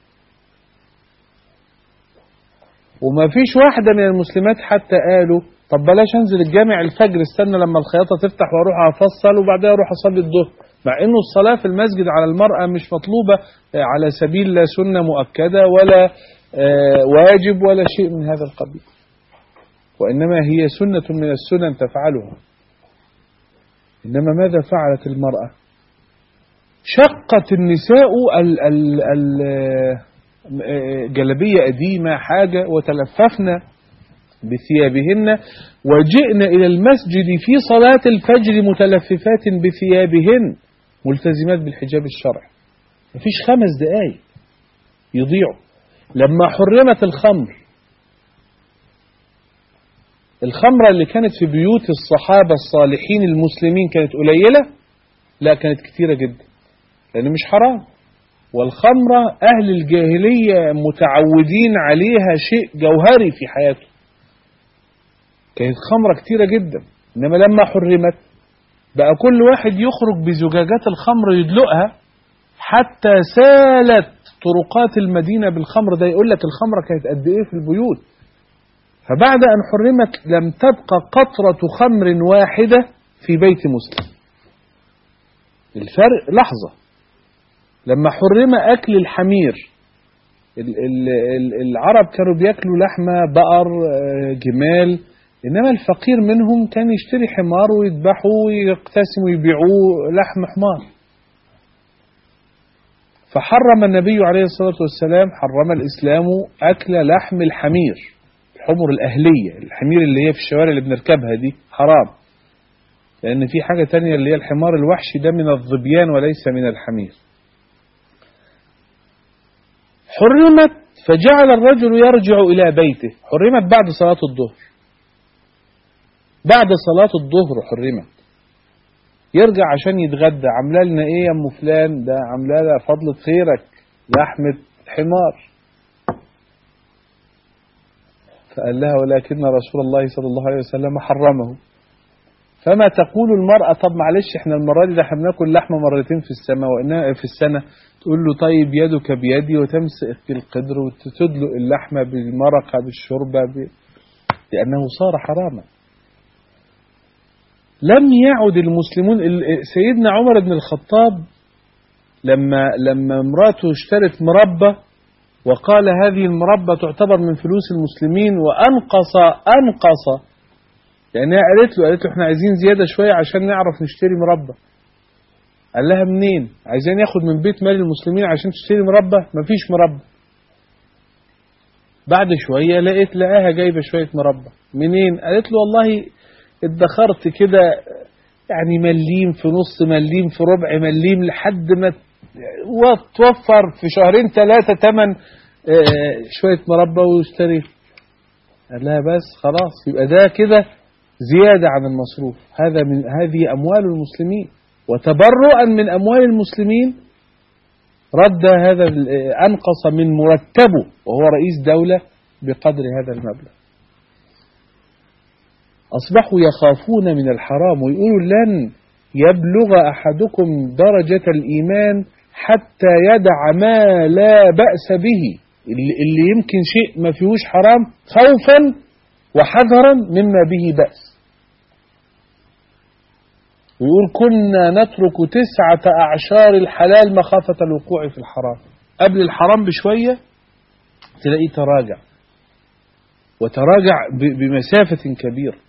وما فيش واحدة من المسلمات حتى قالوا طب بلاش انزل الجامع الفجر استنى لما الخياطة تفتح واروح افصل وبعدها اروح اصلي الظهر مع انه الصلاة في المسجد على المرأة مش مطلوبة آه، على سبيل لا سنة مؤكدة ولا آه، واجب ولا شيء من هذا القبيل وإنما هي سنة من السنن تفعلها إنما ماذا فعلت المرأة شقت النساء ال ال ال آه، جلبية قديمة حاجة وتلففن بثيابهن وجئن إلى المسجد في صلاة الفجر متلففات بثيابهن ملتزمات بالحجاب الشرعي مفيش خمس دقايق يضيعوا لما حرمت الخمر الخمرة اللي كانت في بيوت الصحابة الصالحين المسلمين كانت قليلة لا كانت كتيرة جدا لأن مش حرام والخمرة أهل الجاهلية متعودين عليها شيء جوهري في حياتهم كانت خمرة كتيرة جدا إنما لما حرمت بقى كل واحد يخرج بزجاجات الخمر يدلقها حتى سالت طرقات المدينة بالخمر ده يقول لك الخمرة كانت قد إيه في البيوت فبعد أن حرمت لم تبقى قطرة خمر واحدة في بيت مسلم الفرق لحظة لما حرم أكل الحمير ال- ال- ال- العرب كانوا بياكلوا لحمة بقر آه، جمال إنما الفقير منهم كان يشتري حمار ويذبحه ويقتسم ويبيعوه لحم حمار فحرم النبي عليه الصلاة والسلام حرم الإسلام أكل لحم الحمير الحمر الأهلية الحمير اللي هي في الشوارع اللي بنركبها دي حرام لأن في حاجة تانية اللي هي الحمار الوحشي ده من الظبيان وليس من الحمير حرمت فجعل الرجل يرجع إلى بيته حرمت بعد صلاة الظهر بعد صلاة الظهر حرمت يرجع عشان يتغدى عامله لنا ايه يا ام فلان ده عامله لها فضلة خيرك لحمة حمار فقال لها ولكن رسول الله صلى الله عليه وسلم حرمه فما تقول المرأة طب معلش احنا المرة دي ده احنا بناكل لحمة مرتين في السنة وإنها في السنة تقول له طيب يدك بيدي وتمسك القدر وتدلق اللحمة بالمرقة بالشوربة ب... لأنه صار حراما لم يعد المسلمون ال- سيدنا عمر بن الخطاب لما لما امراته اشترت مربى وقال هذه المربى تعتبر من فلوس المسلمين وانقص انقص يعني هي قالت له قالت له احنا عايزين زياده شويه عشان نعرف نشتري مربى قال لها منين عايزين ياخد من بيت مال المسلمين عشان تشتري مربى مفيش مربى بعد شويه لقيت لقاها جايبه شويه مربى منين قالت له والله ادخرت كده يعني مليم في نص مليم في ربع مليم لحد ما توفر في شهرين ثلاثة تمن آه، شوية مربى واشتري قال لها بس خلاص يبقى ده كده زيادة عن المصروف هذا من هذه أموال المسلمين وتبرؤا من أموال المسلمين رد هذا ال- آه، أنقص من مرتبه وهو رئيس دولة بقدر هذا المبلغ أصبحوا يخافون من الحرام ويقولوا لن يبلغ أحدكم درجة الإيمان حتى يدع ما لا بأس به اللي اللي يمكن شيء ما فيهوش حرام خوفا وحذرا مما به بأس ويقول كنا نترك تسعة أعشار الحلال مخافة الوقوع في الحرام قبل الحرام بشوية تلاقيه تراجع وتراجع ب- بمسافة كبيرة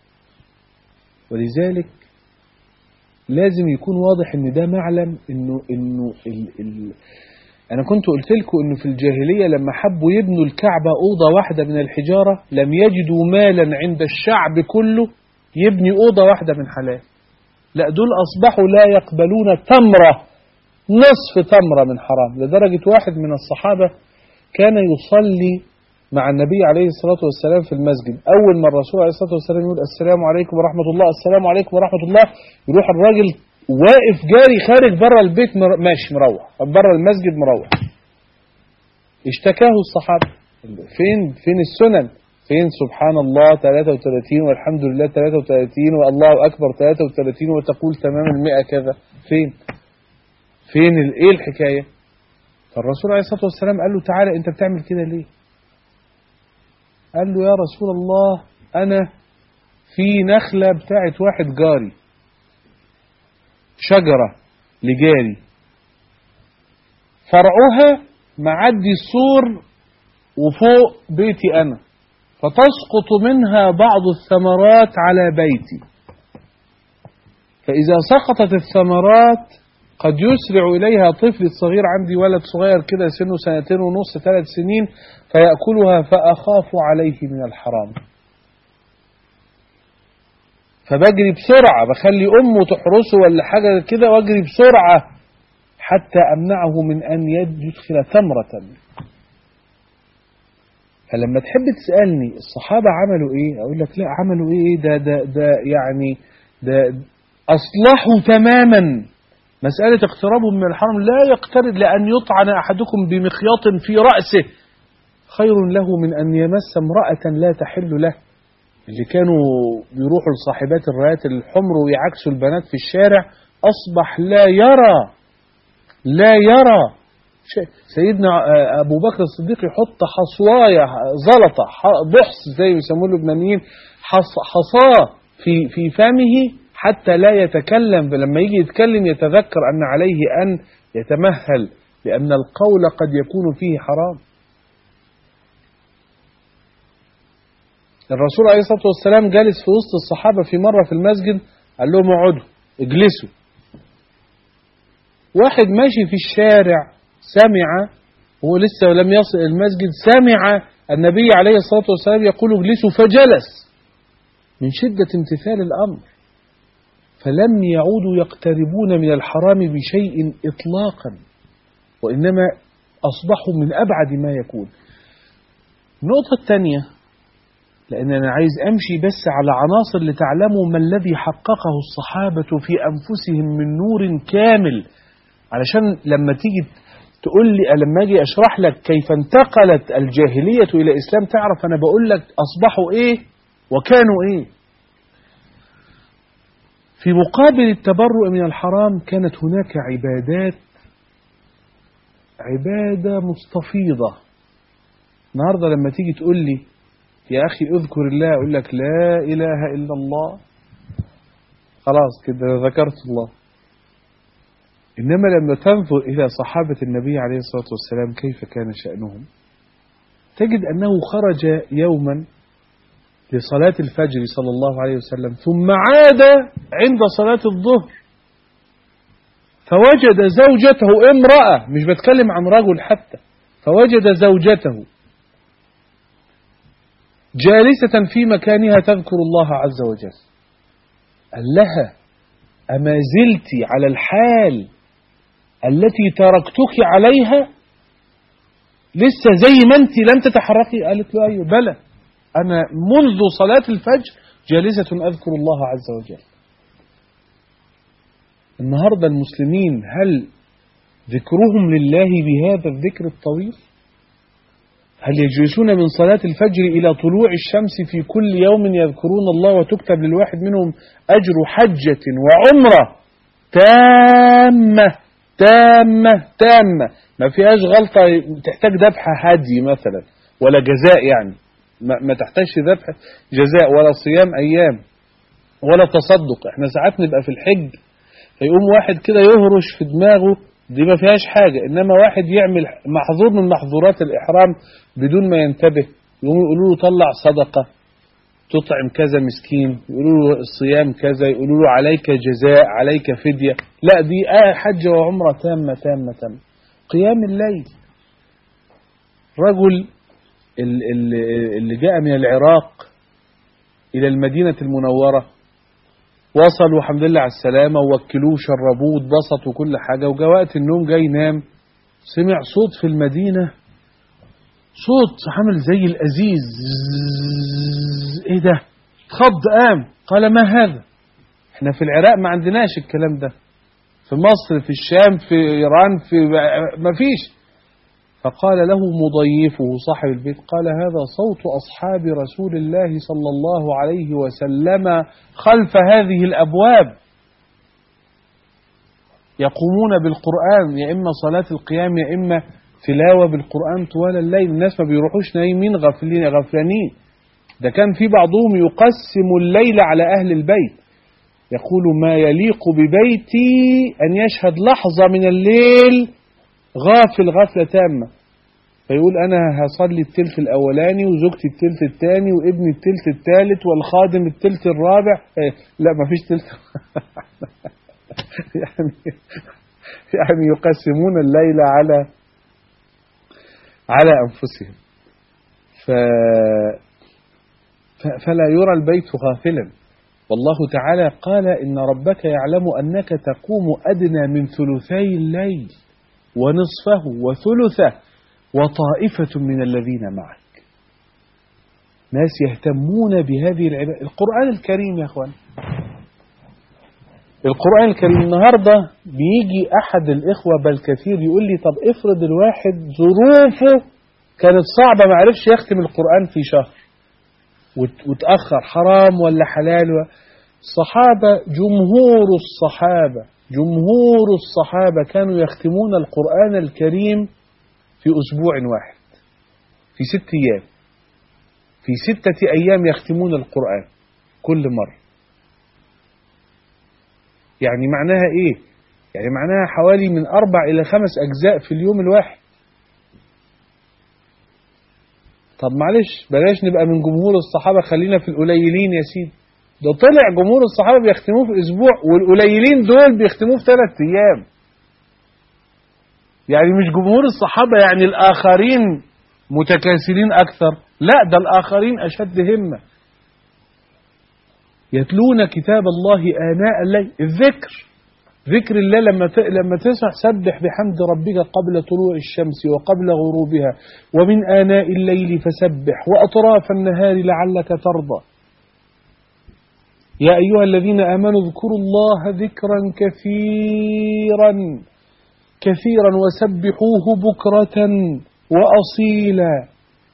ولذلك لازم يكون واضح ان ده معلم انه انه ال ال أنا كنت قلت لكم إنه في الجاهلية لما حبوا يبنوا الكعبة أوضة واحدة من الحجارة لم يجدوا مالا عند الشعب كله يبني أوضة واحدة من حلال لا دول أصبحوا لا يقبلون تمرة نصف تمرة من حرام لدرجة واحد من الصحابة كان يصلي مع النبي عليه الصلاة والسلام في المسجد أول ما الرسول عليه الصلاة والسلام يقول السلام عليكم ورحمة الله السلام عليكم ورحمة الله يروح الراجل واقف جاري خارج بره البيت مر... ماشي مروح بره المسجد مروح اشتكاه الصحابة فين فين السنن فين سبحان الله 33 والحمد لله 33 والله أكبر 33 وتقول تمام المئة كذا فين فين ال- ايه الحكاية فالرسول عليه الصلاة والسلام قال له تعالى انت بتعمل كده ليه قال له يا رسول الله انا في نخلة بتاعت واحد جاري شجرة لجاري فرعها معدي السور وفوق بيتي أنا فتسقط منها بعض الثمرات على بيتي فإذا سقطت الثمرات قد يسرع إليها طفل صغير عندي ولد صغير كده سنه سنتين ونص ثلاث سنين فيأكلها فأخاف عليه من الحرام فبجري بسرعة بخلي أمه تحرسه ولا حاجة كده وأجري بسرعة حتى أمنعه من أن يدخل ثمرة فلما تحب تسألني الصحابة عملوا إيه أقول لك لا عملوا إيه ده ده ده يعني ده أصلحوا تماما مسألة اقترابهم من الحرم لا يقترب لأن يطعن أحدكم بمخياط في رأسه خير له من أن يمس امرأة لا تحل له اللي كانوا بيروحوا لصاحبات الرايات الحمر ويعكسوا البنات في الشارع أصبح لا يرى لا يرى شيء. سيدنا آه، أبو بكر الصديق يحط حصواية زلطة ح- بحص زي ما يسموه اللبنانيين حص- حصاه في في فمه حتى لا يتكلم لما يجي يتكلم يتذكر أن عليه أن يتمهل لأن القول قد يكون فيه حرام الرسول عليه الصلاة والسلام جالس في وسط الصحابة في مرة في المسجد قال لهم اقعدوا اجلسوا واحد ماشي في الشارع سمع هو لسه لم يصل المسجد سمع النبي عليه الصلاة والسلام يقول اجلسوا فجلس من شدة امتثال الأمر فلم يعودوا يقتربون من الحرام بشيء إطلاقا وإنما أصبحوا من أبعد ما يكون النقطة الثانية لأن أنا عايز أمشي بس على عناصر لتعلموا ما الذي حققه الصحابة في أنفسهم من نور كامل علشان لما تيجي تقول لي لما أجي أشرح لك كيف انتقلت الجاهلية إلى الإسلام تعرف أنا بقول لك أصبحوا إيه وكانوا إيه في مقابل التبرؤ من الحرام كانت هناك عبادات عبادة مستفيضة النهاردة لما تيجي تقول لي يا أخي اذكر الله أقول لك لا إله إلا الله خلاص كده ذكرت الله إنما لما تنظر إلى صحابة النبي عليه الصلاة والسلام كيف كان شأنهم تجد أنه خرج يوما لصلاة الفجر صلى الله عليه وسلم ثم عاد عند صلاة الظهر فوجد زوجته امرأة مش بتكلم عن رجل حتى فوجد زوجته جالسة في مكانها تذكر الله عز وجل قال لها أما زلت على الحال التي تركتك عليها لسه زي ما أنت لم تتحركي قالت له أيوه بلى أنا منذ صلاة الفجر جالسة أذكر الله عز وجل النهاردة المسلمين هل ذكرهم لله بهذا الذكر الطويل هل يجلسون من صلاة الفجر إلى طلوع الشمس في كل يوم يذكرون الله وتكتب للواحد منهم أجر حجة وعمرة تامة تامة تامة ما فيهاش غلطة تحتاج ذبحة هدي مثلا ولا جزاء يعني ما, ما تحتاجش ذبح جزاء ولا صيام أيام ولا تصدق احنا ساعات نبقى في الحج فيقوم واحد كده يهرش في دماغه دي ما فيهاش حاجة إنما واحد يعمل محظور من محظورات الإحرام بدون ما ينتبه يقوموا يقولوا له طلع صدقة تطعم كذا مسكين يقولوا له الصيام كذا يقولوا له عليك جزاء عليك فدية لا دي آه حجة وعمرة تامة تامة تامة قيام الليل رجل ال- ال- اللي جاء من العراق إلى المدينة المنورة وصل والحمد لله على السلامة ووكلوه شربوه واتبسط وكل حاجة وجاء وقت النوم جاي ينام سمع صوت في المدينة صوت عامل زي الأزيز ايه ده اتخض قام قال ما هذا احنا في العراق ما عندناش الكلام ده في مصر في الشام في ايران في ما فيش فقال له مضيفه صاحب البيت قال هذا صوت اصحاب رسول الله صلى الله عليه وسلم خلف هذه الابواب يقومون بالقران يا اما صلاه القيام يا اما تلاوه بالقران طوال الليل الناس ما بيروحوش نايمين غافلين غفلانين ده كان في بعضهم يقسم الليل على اهل البيت يقول ما يليق ببيتي أن يشهد لحظة من الليل غافل غفلة تامة فيقول أنا هصلي التلت الأولاني وزوجتي التلت الثاني وابني التلت الثالث والخادم التلت الرابع إيه لا ما فيش تلت يعني يعني يقسمون الليل على على أنفسهم ف فلا يرى البيت غافلا والله تعالى قال إن ربك يعلم أنك تقوم أدنى من ثلثي الليل ونصفه وثلثه وطائفة من الذين معك ناس يهتمون بهذه العبادة القرآن الكريم يا أخوان القرآن الكريم النهاردة بيجي أحد الإخوة بل كثير يقول لي طب افرض الواحد ظروفه كانت صعبة ما عرفش يختم القرآن في شهر وتأخر حرام ولا حلال الصحابة جمهور الصحابة جمهور الصحابة كانوا يختمون القرآن الكريم في أسبوع واحد في ست أيام في ستة أيام يختمون القرآن كل مرة يعني معناها إيه يعني معناها حوالي من أربع إلى خمس أجزاء في اليوم الواحد طب معلش بلاش نبقى من جمهور الصحابة خلينا في القليلين يا سيدي ده طلع جمهور الصحابة بيختموه في أسبوع والقليلين دول بيختموه في ثلاث أيام يعني مش جمهور الصحابة يعني الآخرين متكاسلين أكثر لا ده الآخرين أشد همة يتلون كتاب الله آناء الليل الذكر ذكر الله لما لما تسمع سبح بحمد ربك قبل طلوع الشمس وقبل غروبها ومن آناء الليل فسبح وأطراف النهار لعلك ترضى يا أيها الذين آمنوا اذكروا الله ذكرا كثيرا كثيرا وسبحوه بكرة وأصيلا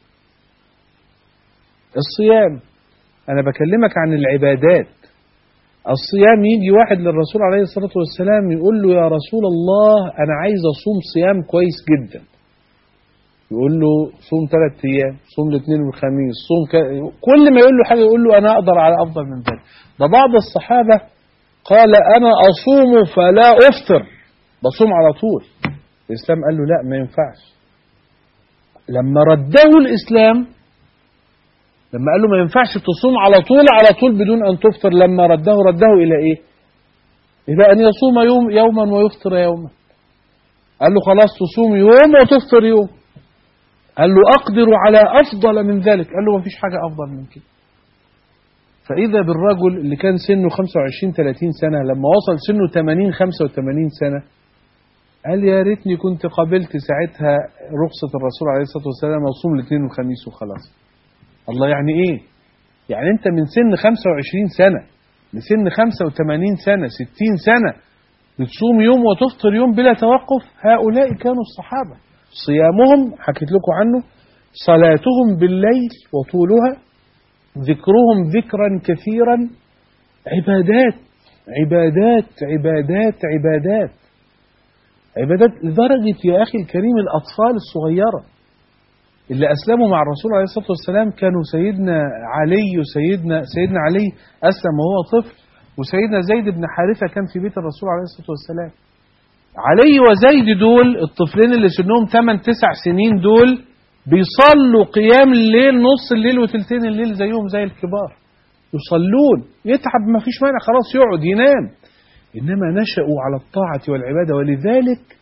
الصيام أنا بكلمك عن العبادات الصيام يجي واحد للرسول عليه الصلاة والسلام يقول له يا رسول الله أنا عايز أصوم صيام كويس جدا يقول له صوم ثلاث أيام صوم الاثنين والخميس صوم ك... كل ما يقول له حاجة يقول له أنا أقدر على أفضل من ذلك ده بعض الصحابة قال أنا أصوم فلا أفطر بصوم على طول الإسلام قال له لا ما ينفعش لما رده الإسلام لما قال له ما ينفعش تصوم على طول على طول بدون أن تفطر لما رده رده إلى إيه إلى أن يصوم يوم يوما ويفطر يوما قال له خلاص تصوم يوم وتفطر يوم قال له أقدر على أفضل من ذلك قال له ما فيش حاجة أفضل من كده فإذا بالرجل اللي كان سنه 25 30 سنة لما وصل سنه 80 85 سنة قال يا ريتني كنت قابلت ساعتها رخصة الرسول عليه الصلاة والسلام أصوم الاثنين والخميس وخلاص الله يعني ايه يعني انت من سن 25 سنة لسن 85 سنة 60 سنة بتصوم يوم وتفطر يوم بلا توقف هؤلاء كانوا الصحابة صيامهم حكيت لكم عنه صلاتهم بالليل وطولها ذكرهم ذكرا كثيرا عبادات عبادات عبادات عبادات عبادات لدرجة يا أخي الكريم الأطفال الصغيرة اللي أسلموا مع الرسول عليه الصلاة والسلام كانوا سيدنا علي وسيدنا سيدنا علي أسلم وهو طفل وسيدنا زيد بن حارثة كان في بيت الرسول عليه الصلاة والسلام علي وزيد دول الطفلين اللي سنهم 8 9 سنين دول بيصلوا قيام الليل نص الليل وثلثين الليل زيهم زي الكبار يصلون يتعب ما فيش مانع خلاص يقعد ينام إنما نشأوا على الطاعة والعبادة ولذلك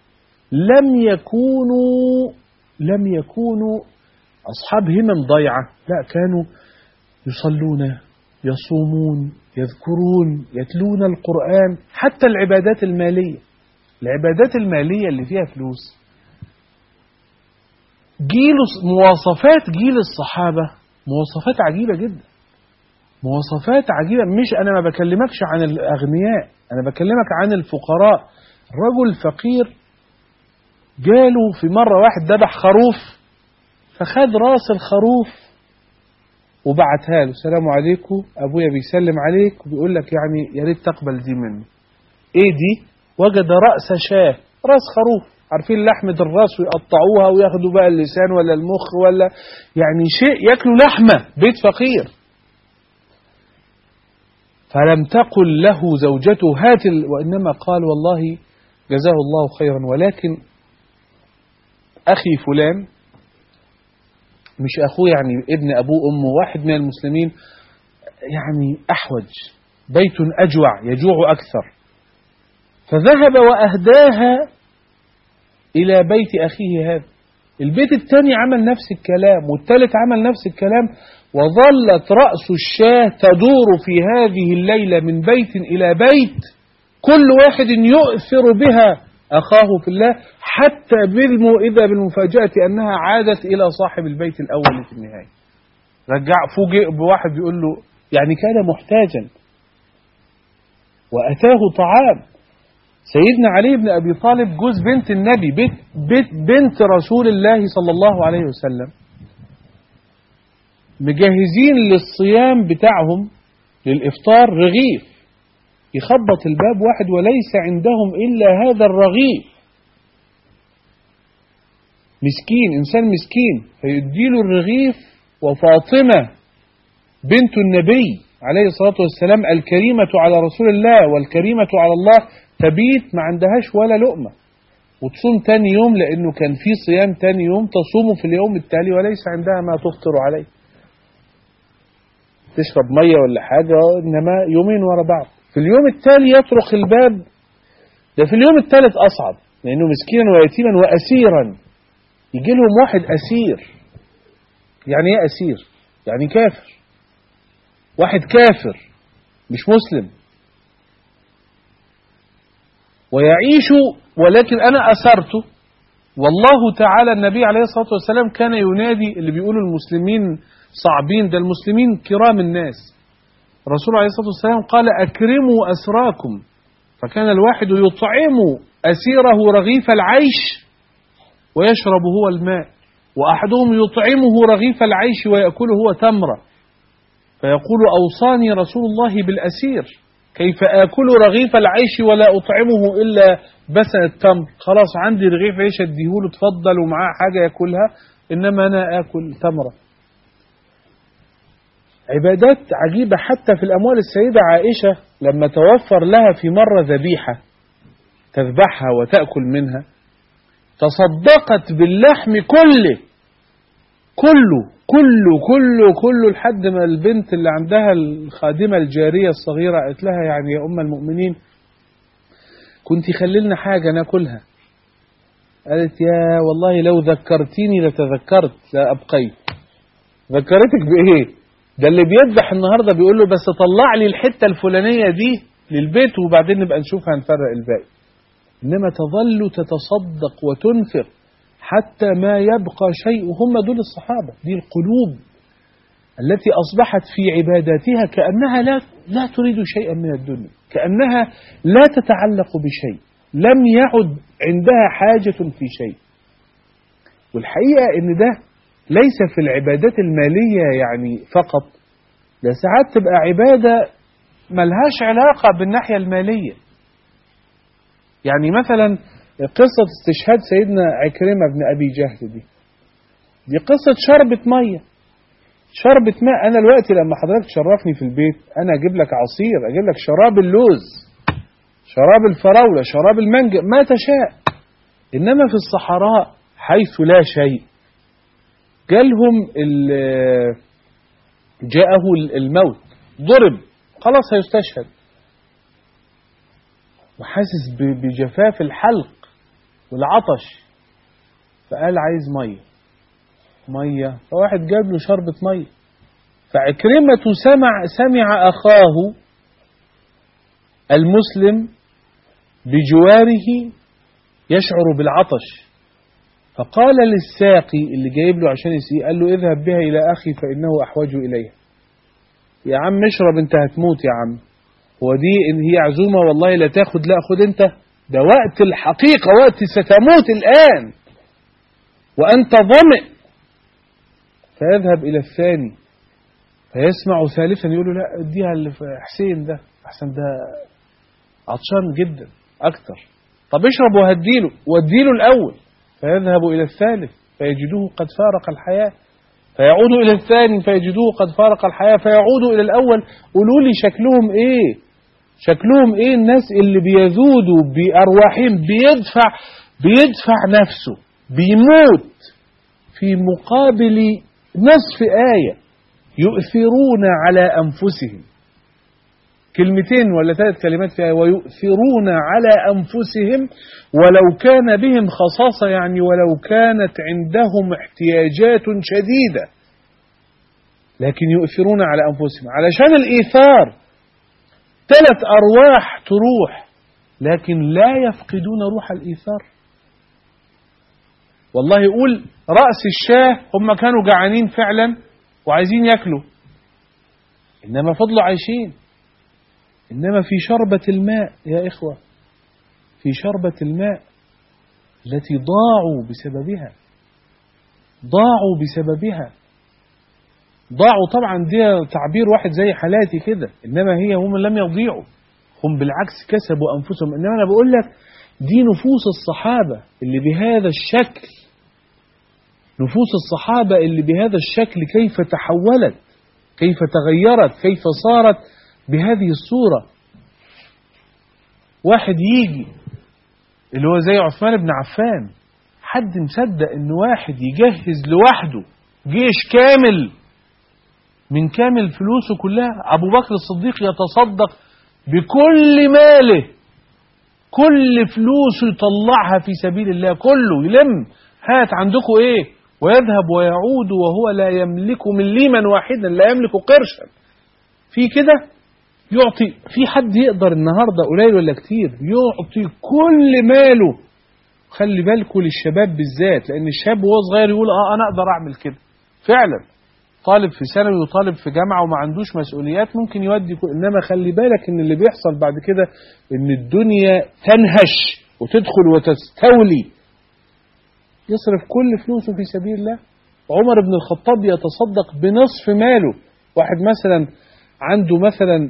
لم يكونوا لم يكونوا أصحاب همم ضيعة لا كانوا يصلون يصومون يذكرون يتلون القرآن حتى العبادات المالية العبادات المالية اللي فيها فلوس جيل مواصفات جيل الصحابة مواصفات عجيبة جدا مواصفات عجيبة مش أنا ما بكلمكش عن الأغنياء أنا بكلمك عن الفقراء رجل فقير جاله في مرة واحد ذبح خروف فخد راس الخروف وبعتها له السلام عليكم أبويا بيسلم عليك وبيقول لك يعني يا ريت تقبل دي مني إيه دي وجد رأس شاه راس خروف عارفين لحمة الراس ويقطعوها وياخدوا بقى اللسان ولا المخ ولا يعني شيء ياكلوا لحمة بيت فقير فلم تقل له زوجته هات ال... وإنما قال والله جزاه الله خيرا ولكن أخي فلان مش أخوه يعني ابن أبوه أمه واحد من المسلمين يعني أحوج بيت أجوع يجوع أكثر فذهب وأهداها إلى بيت أخيه هذا البيت الثاني عمل نفس الكلام والثالث عمل نفس الكلام وظلت رأس الشاه تدور في هذه الليلة من بيت إلى بيت كل واحد يؤثر بها أخاه في الله حتى بالمو إذا بالمفاجأة أنها عادت إلى صاحب البيت الأول في النهاية رجع فوجئ بواحد بيقول له يعني كان محتاجا وأتاه طعام سيدنا علي بن أبي طالب جوز بنت النبي بيت بيت بنت رسول الله صلى الله عليه وسلم مجهزين للصيام بتاعهم للإفطار رغيف يخبط الباب واحد وليس عندهم إلا هذا الرغيف مسكين إنسان مسكين فيديله الرغيف وفاطمة بنت النبي عليه الصلاة والسلام الكريمة على رسول الله والكريمة على الله تبيت ما عندهاش ولا لقمة وتصوم تاني يوم لأنه كان في صيام تاني يوم تصوم في اليوم التالي وليس عندها ما تفطر عليه تشرب مية ولا حاجة إنما يومين ورا بعض في اليوم التالي يطرق الباب ده في اليوم الثالث أصعب لأنه مسكينا ويتيما وأسيرا يجي لهم واحد أسير يعني إيه أسير؟ يعني كافر واحد كافر مش مسلم ويعيش ولكن أنا أسرته والله تعالى النبي عليه الصلاة والسلام كان ينادي اللي بيقولوا المسلمين صعبين ده المسلمين كرام الناس الرسول عليه الصلاة والسلام قال أكرموا أسراكم فكان الواحد يطعم أسيره رغيف العيش ويشرب هو الماء وأحدهم يطعمه رغيف العيش ويأكله هو تمرة فيقول أوصاني رسول الله بالأسير كيف آكل رغيف العيش ولا أطعمه إلا بسن التمر خلاص عندي رغيف عيش اديهوله اتفضل ومعاه حاجة يأكلها إنما أنا آكل تمرة عبادات عجيبة حتى في الأموال السيدة عائشة لما توفر لها في مرة ذبيحة تذبحها وتأكل منها تصدقت باللحم كله كله كله كله كله لحد ما البنت اللي عندها الخادمة الجارية الصغيرة قالت لها يعني يا أم المؤمنين كنت خللنا حاجة ناكلها قالت يا والله لو ذكرتيني لتذكرت لا أبقيت ذكرتك بإيه ده اللي بيذبح النهاردة بيقول له بس طلع لي الحتة الفلانية دي للبيت وبعدين نبقى نشوف هنفرق الباقي إنما تظل تتصدق وتنفق حتى ما يبقى شيء وهم دول الصحابة دي القلوب التي أصبحت في عباداتها كأنها لا, لا تريد شيئا من الدنيا كأنها لا تتعلق بشيء لم يعد عندها حاجة في شيء والحقيقة أن ده ليس في العبادات المالية يعني فقط ده ساعات تبقى عبادة ملهاش علاقة بالناحية المالية يعني مثلا قصة استشهاد سيدنا عكرمة بن أبي جهل دي دي قصة شربة مية شربة ماء أنا الوقت لما حضرتك تشرفني في البيت أنا أجيب لك عصير أجيب لك شراب اللوز شراب الفراولة شراب المانجا ما تشاء إنما في الصحراء حيث لا شيء جالهم جاءه الموت ضرب خلاص هيستشهد وحاسس بجفاف الحلق والعطش فقال عايز مية مية فواحد جاب له شربة مية فعكرمة سمع سمع أخاه المسلم بجواره يشعر بالعطش فقال للساقي اللي جايب له عشان يسقيه قال له اذهب بها إلى أخي فإنه أحوج إليها يا عم اشرب انت هتموت يا عم هو دي ان هي عزومة والله لا تاخد لا خد انت ده وقت الحقيقة وقت ستموت الآن وأنت ظمئ فيذهب إلى الثاني فيسمع ثالثا يقول له لا اديها لحسين ده أحسن ده عطشان جدا أكتر طب اشرب وهديله واديله الأول فيذهب إلى الثالث فيجدوه قد فارق الحياة فيعود إلى الثاني فيجدوه قد فارق الحياة فيعود إلى الأول قولوا لي شكلهم إيه شكلهم إيه الناس اللي بيذودوا بأرواحهم بيدفع بيدفع نفسه بيموت في مقابل نصف آية يؤثرون على أنفسهم كلمتين ولا ثلاث كلمات فيها ويؤثرون على أنفسهم ولو كان بهم خصاصة يعني ولو كانت عندهم احتياجات شديدة لكن يؤثرون على أنفسهم علشان الإيثار ثلاث أرواح تروح لكن لا يفقدون روح الإيثار والله يقول رأس الشاه هم كانوا جعانين فعلا وعايزين ياكلوا إنما فضلوا عايشين إنما في شربة الماء يا إخوة في شربة الماء التي ضاعوا بسببها ضاعوا بسببها ضاعوا طبعا دي تعبير واحد زي حالاتي كده إنما هي هم لم يضيعوا هم بالعكس كسبوا أنفسهم إنما أنا بقول لك دي نفوس الصحابة اللي بهذا الشكل نفوس الصحابة اللي بهذا الشكل كيف تحولت كيف تغيرت كيف صارت بهذه الصورة واحد يجي اللي هو زي عثمان بن عفان حد مصدق ان واحد يجهز لوحده جيش كامل من كامل فلوسه كلها ابو بكر الصديق يتصدق بكل ماله كل فلوسه يطلعها في سبيل الله كله يلم هات عندكم ايه ويذهب ويعود وهو لا يملك مليما واحدا لا يملك قرشا في كده يعطي في حد يقدر النهارده قليل ولا كتير يعطي كل ماله خلي بالكم للشباب بالذات لان الشاب وهو صغير يقول اه انا اقدر اعمل كده فعلا طالب في ثانوي وطالب في جامعه وما عندوش مسؤوليات ممكن يودي كل انما خلي بالك ان اللي بيحصل بعد كده ان الدنيا تنهش وتدخل وتستولي يصرف كل فلوسه في سبيل الله عمر بن الخطاب يتصدق بنصف ماله واحد مثلا عنده مثلا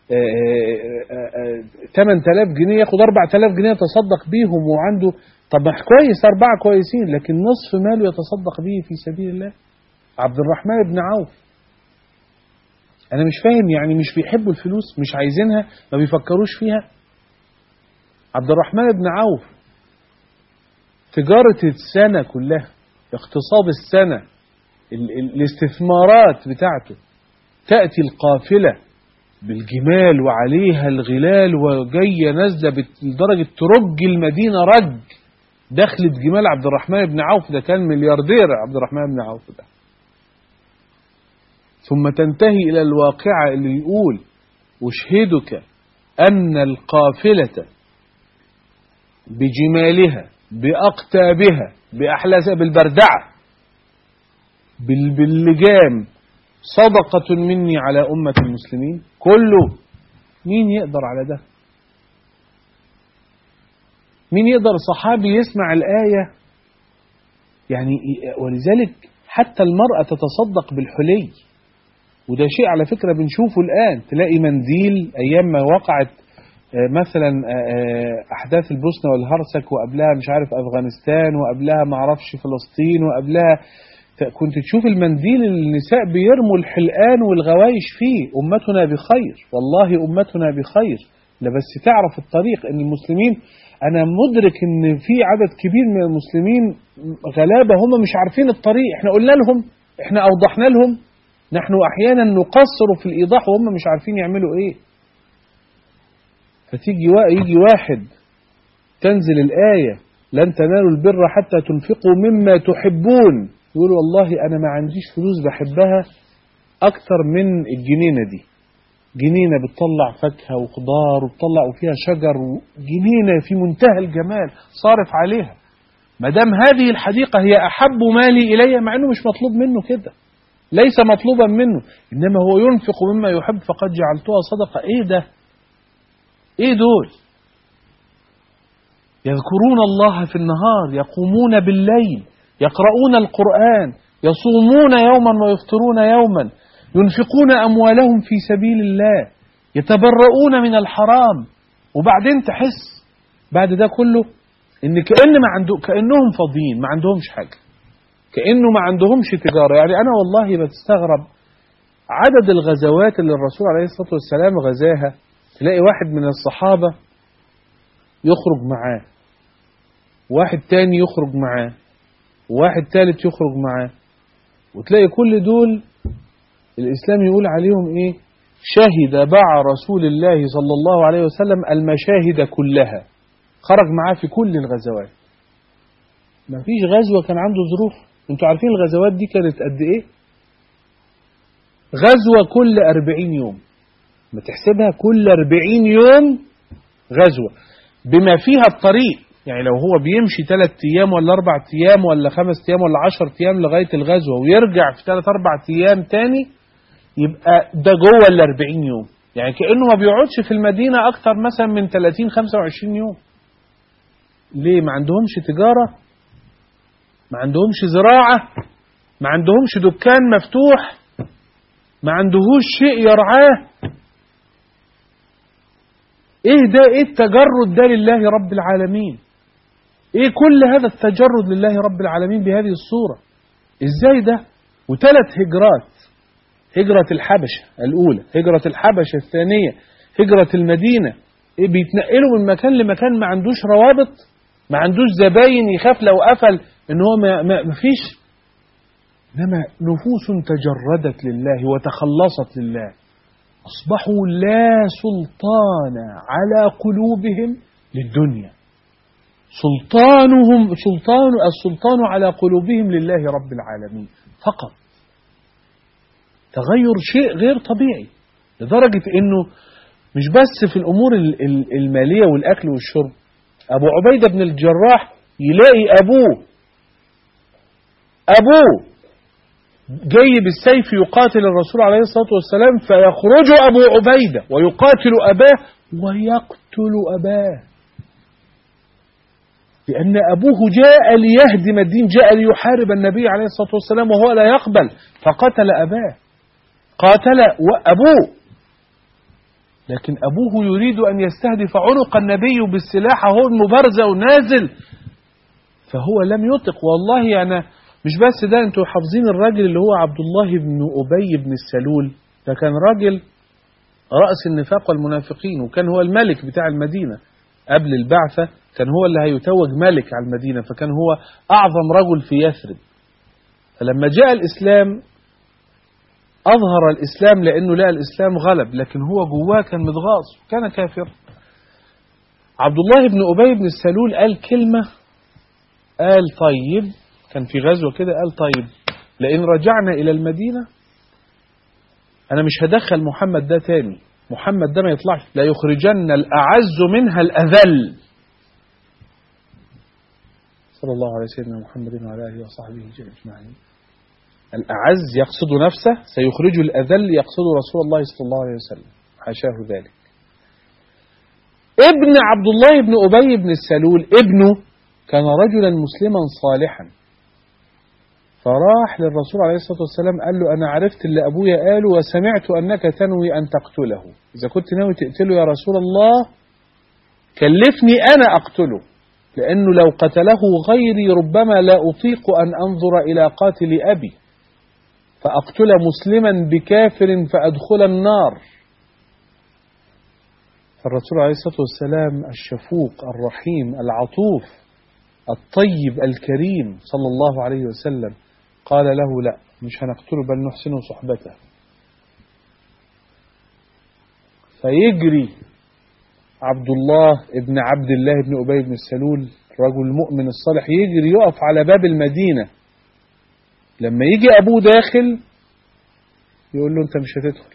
8000 جنيه ياخد 4000 جنيه يتصدق بيهم وعنده طب ما كويس أربعة كويسين لكن نصف ماله يتصدق به في سبيل الله عبد الرحمن بن عوف أنا مش فاهم يعني مش بيحبوا الفلوس مش عايزينها ما بيفكروش فيها عبد الرحمن بن عوف تجارة السنة كلها اقتصاد السنة ال ال الاستثمارات بتاعته تأتي القافلة بالجمال وعليها الغلال وجاية نازلة لدرجة ترج المدينة رج دخلت جمال عبد الرحمن بن عوف ده كان ملياردير عبد الرحمن بن عوف ده ثم تنتهي إلى الواقعة اللي يقول أشهدك أن القافلة بجمالها بأقتابها بأحلاسها بالبردعة باللجام صدقة مني على أمة المسلمين كله مين يقدر على ده مين يقدر صحابي يسمع الآية يعني ولذلك حتى المرأة تتصدق بالحلي وده شيء على فكرة بنشوفه الآن تلاقي منديل أيام ما وقعت مثلا أحداث البوسنة والهرسك وقبلها مش عارف أفغانستان وقبلها معرفش فلسطين وقبلها كنت تشوف المنديل النساء بيرموا الحلقان والغوايش فيه أمتنا بخير والله أمتنا بخير لا بس تعرف الطريق أن المسلمين أنا مدرك أن في عدد كبير من المسلمين غلابة هم مش عارفين الطريق احنا قلنا لهم احنا أوضحنا لهم نحن أحيانا نقصر في الإيضاح وهم مش عارفين يعملوا إيه فتيجي يجي واحد تنزل الآية لن تنالوا البر حتى تنفقوا مما تحبون يقول والله أنا ما عنديش فلوس بحبها أكتر من الجنينة دي جنينة بتطلع فاكهة وخضار وبتطلع وفيها شجر جنينة في منتهى الجمال صارف عليها ما دام هذه الحديقة هي أحب مالي إلي مع أنه مش مطلوب منه كده ليس مطلوبا منه إنما هو ينفق مما يحب فقد جعلتها صدقة إيه ده إيه دول يذكرون الله في النهار يقومون بالليل يقرؤون القرآن يصومون يوما ويفطرون يوما ينفقون أموالهم في سبيل الله يتبرؤون من الحرام وبعدين تحس بعد ده كله ان كأن ما عنده كأنهم فاضيين ما عندهمش حاجة كأنه ما عندهمش تجارة يعني أنا والله بتستغرب عدد الغزوات اللي الرسول عليه الصلاة والسلام غزاها تلاقي واحد من الصحابة يخرج معاه واحد تاني يخرج معاه وواحد تالت يخرج معاه وتلاقي كل دول الإسلام يقول عليهم إيه شهد مع رسول الله صلى الله عليه وسلم المشاهد كلها خرج معاه في كل الغزوات ما فيش غزوة كان عنده ظروف انتوا عارفين الغزوات دي كانت قد ايه غزوة كل أربعين يوم ما تحسبها كل أربعين يوم غزوة بما فيها الطريق يعني لو هو بيمشي ثلاث أيام ولا أربع أيام ولا خمس أيام ولا عشر أيام لغاية الغزوة ويرجع في ثلاث أربع أيام تاني يبقى ده جوه ال 40 يوم يعني كأنه ما بيقعدش في المدينة أكتر مثلا من 30 25 يوم ليه ما عندهمش تجارة ما عندهمش زراعة ما عندهمش دكان مفتوح ما عندهوش شيء يرعاه ايه ده ايه التجرد ده لله رب العالمين ايه كل هذا التجرد لله رب العالمين بهذه الصورة ازاي ده وثلاث هجرات هجرة الحبشة الأولى هجرة الحبشة الثانية هجرة المدينة إيه بيتنقلوا من مكان لمكان ما عندوش روابط ما عندوش زباين يخاف لو قفل ان هو ما, ما, ما فيش انما نفوس تجردت لله وتخلصت لله اصبحوا لا سلطان على قلوبهم للدنيا سلطانهم سلطان السلطان على قلوبهم لله رب العالمين فقط تغير شيء غير طبيعي لدرجة انه مش بس في الامور المالية والاكل والشرب ابو عبيدة بن الجراح يلاقي ابوه ابوه جاي بالسيف يقاتل الرسول عليه الصلاة والسلام فيخرج ابو عبيدة ويقاتل اباه ويقتل اباه لأن أبوه جاء ليهدم الدين جاء ليحارب النبي عليه الصلاة والسلام وهو لا يقبل فقتل أباه قاتل أبوه لكن أبوه يريد أن يستهدف عنق النبي بالسلاح هو المبارزة ونازل فهو لم يطق والله أنا مش بس ده أنتوا حافظين الراجل اللي هو عبد الله بن أبي بن السلول ده كان راجل رأس النفاق والمنافقين وكان هو الملك بتاع المدينة قبل البعثة كان هو اللي هيتوج ملك على المدينة فكان هو أعظم رجل في يثرب فلما جاء الإسلام أظهر الإسلام لأنه لقى الإسلام غلب لكن هو جواه كان متغاظ كان كافر عبد الله بن أبي بن السلول قال كلمة قال طيب كان في غزوة كده قال طيب لئن رجعنا إلى المدينة أنا مش هدخل محمد ده تاني محمد ده ما يطلعش لا يخرجن الأعز منها الأذل صلى الله على سيدنا محمد وعلى آله وصحبه أجمعين الأعز يقصد نفسه سيخرج الأذل يقصد رسول الله صلى الله عليه وسلم حاشاه ذلك ابن عبد الله بن أبي بن السلول ابنه كان رجلا مسلما صالحا فراح للرسول عليه الصلاة والسلام قال له أنا عرفت اللي أبويا قاله وسمعت أنك تنوي أن تقتله إذا كنت ناوي تقتله يا رسول الله كلفني أنا أقتله لأنه لو قتله غيري ربما لا أطيق أن أنظر إلى قاتل أبي فأقتل مسلما بكافر فأدخل النار فالرسول عليه الصلاة والسلام الشفوق الرحيم العطوف الطيب الكريم صلى الله عليه وسلم قال له لا مش هنقتله بل نحسن صحبته فيجري عبد الله ابن عبد الله بن أبي بن السلول الرجل المؤمن الصالح يجري يقف على باب المدينة لما يجي أبوه داخل يقول له أنت مش هتدخل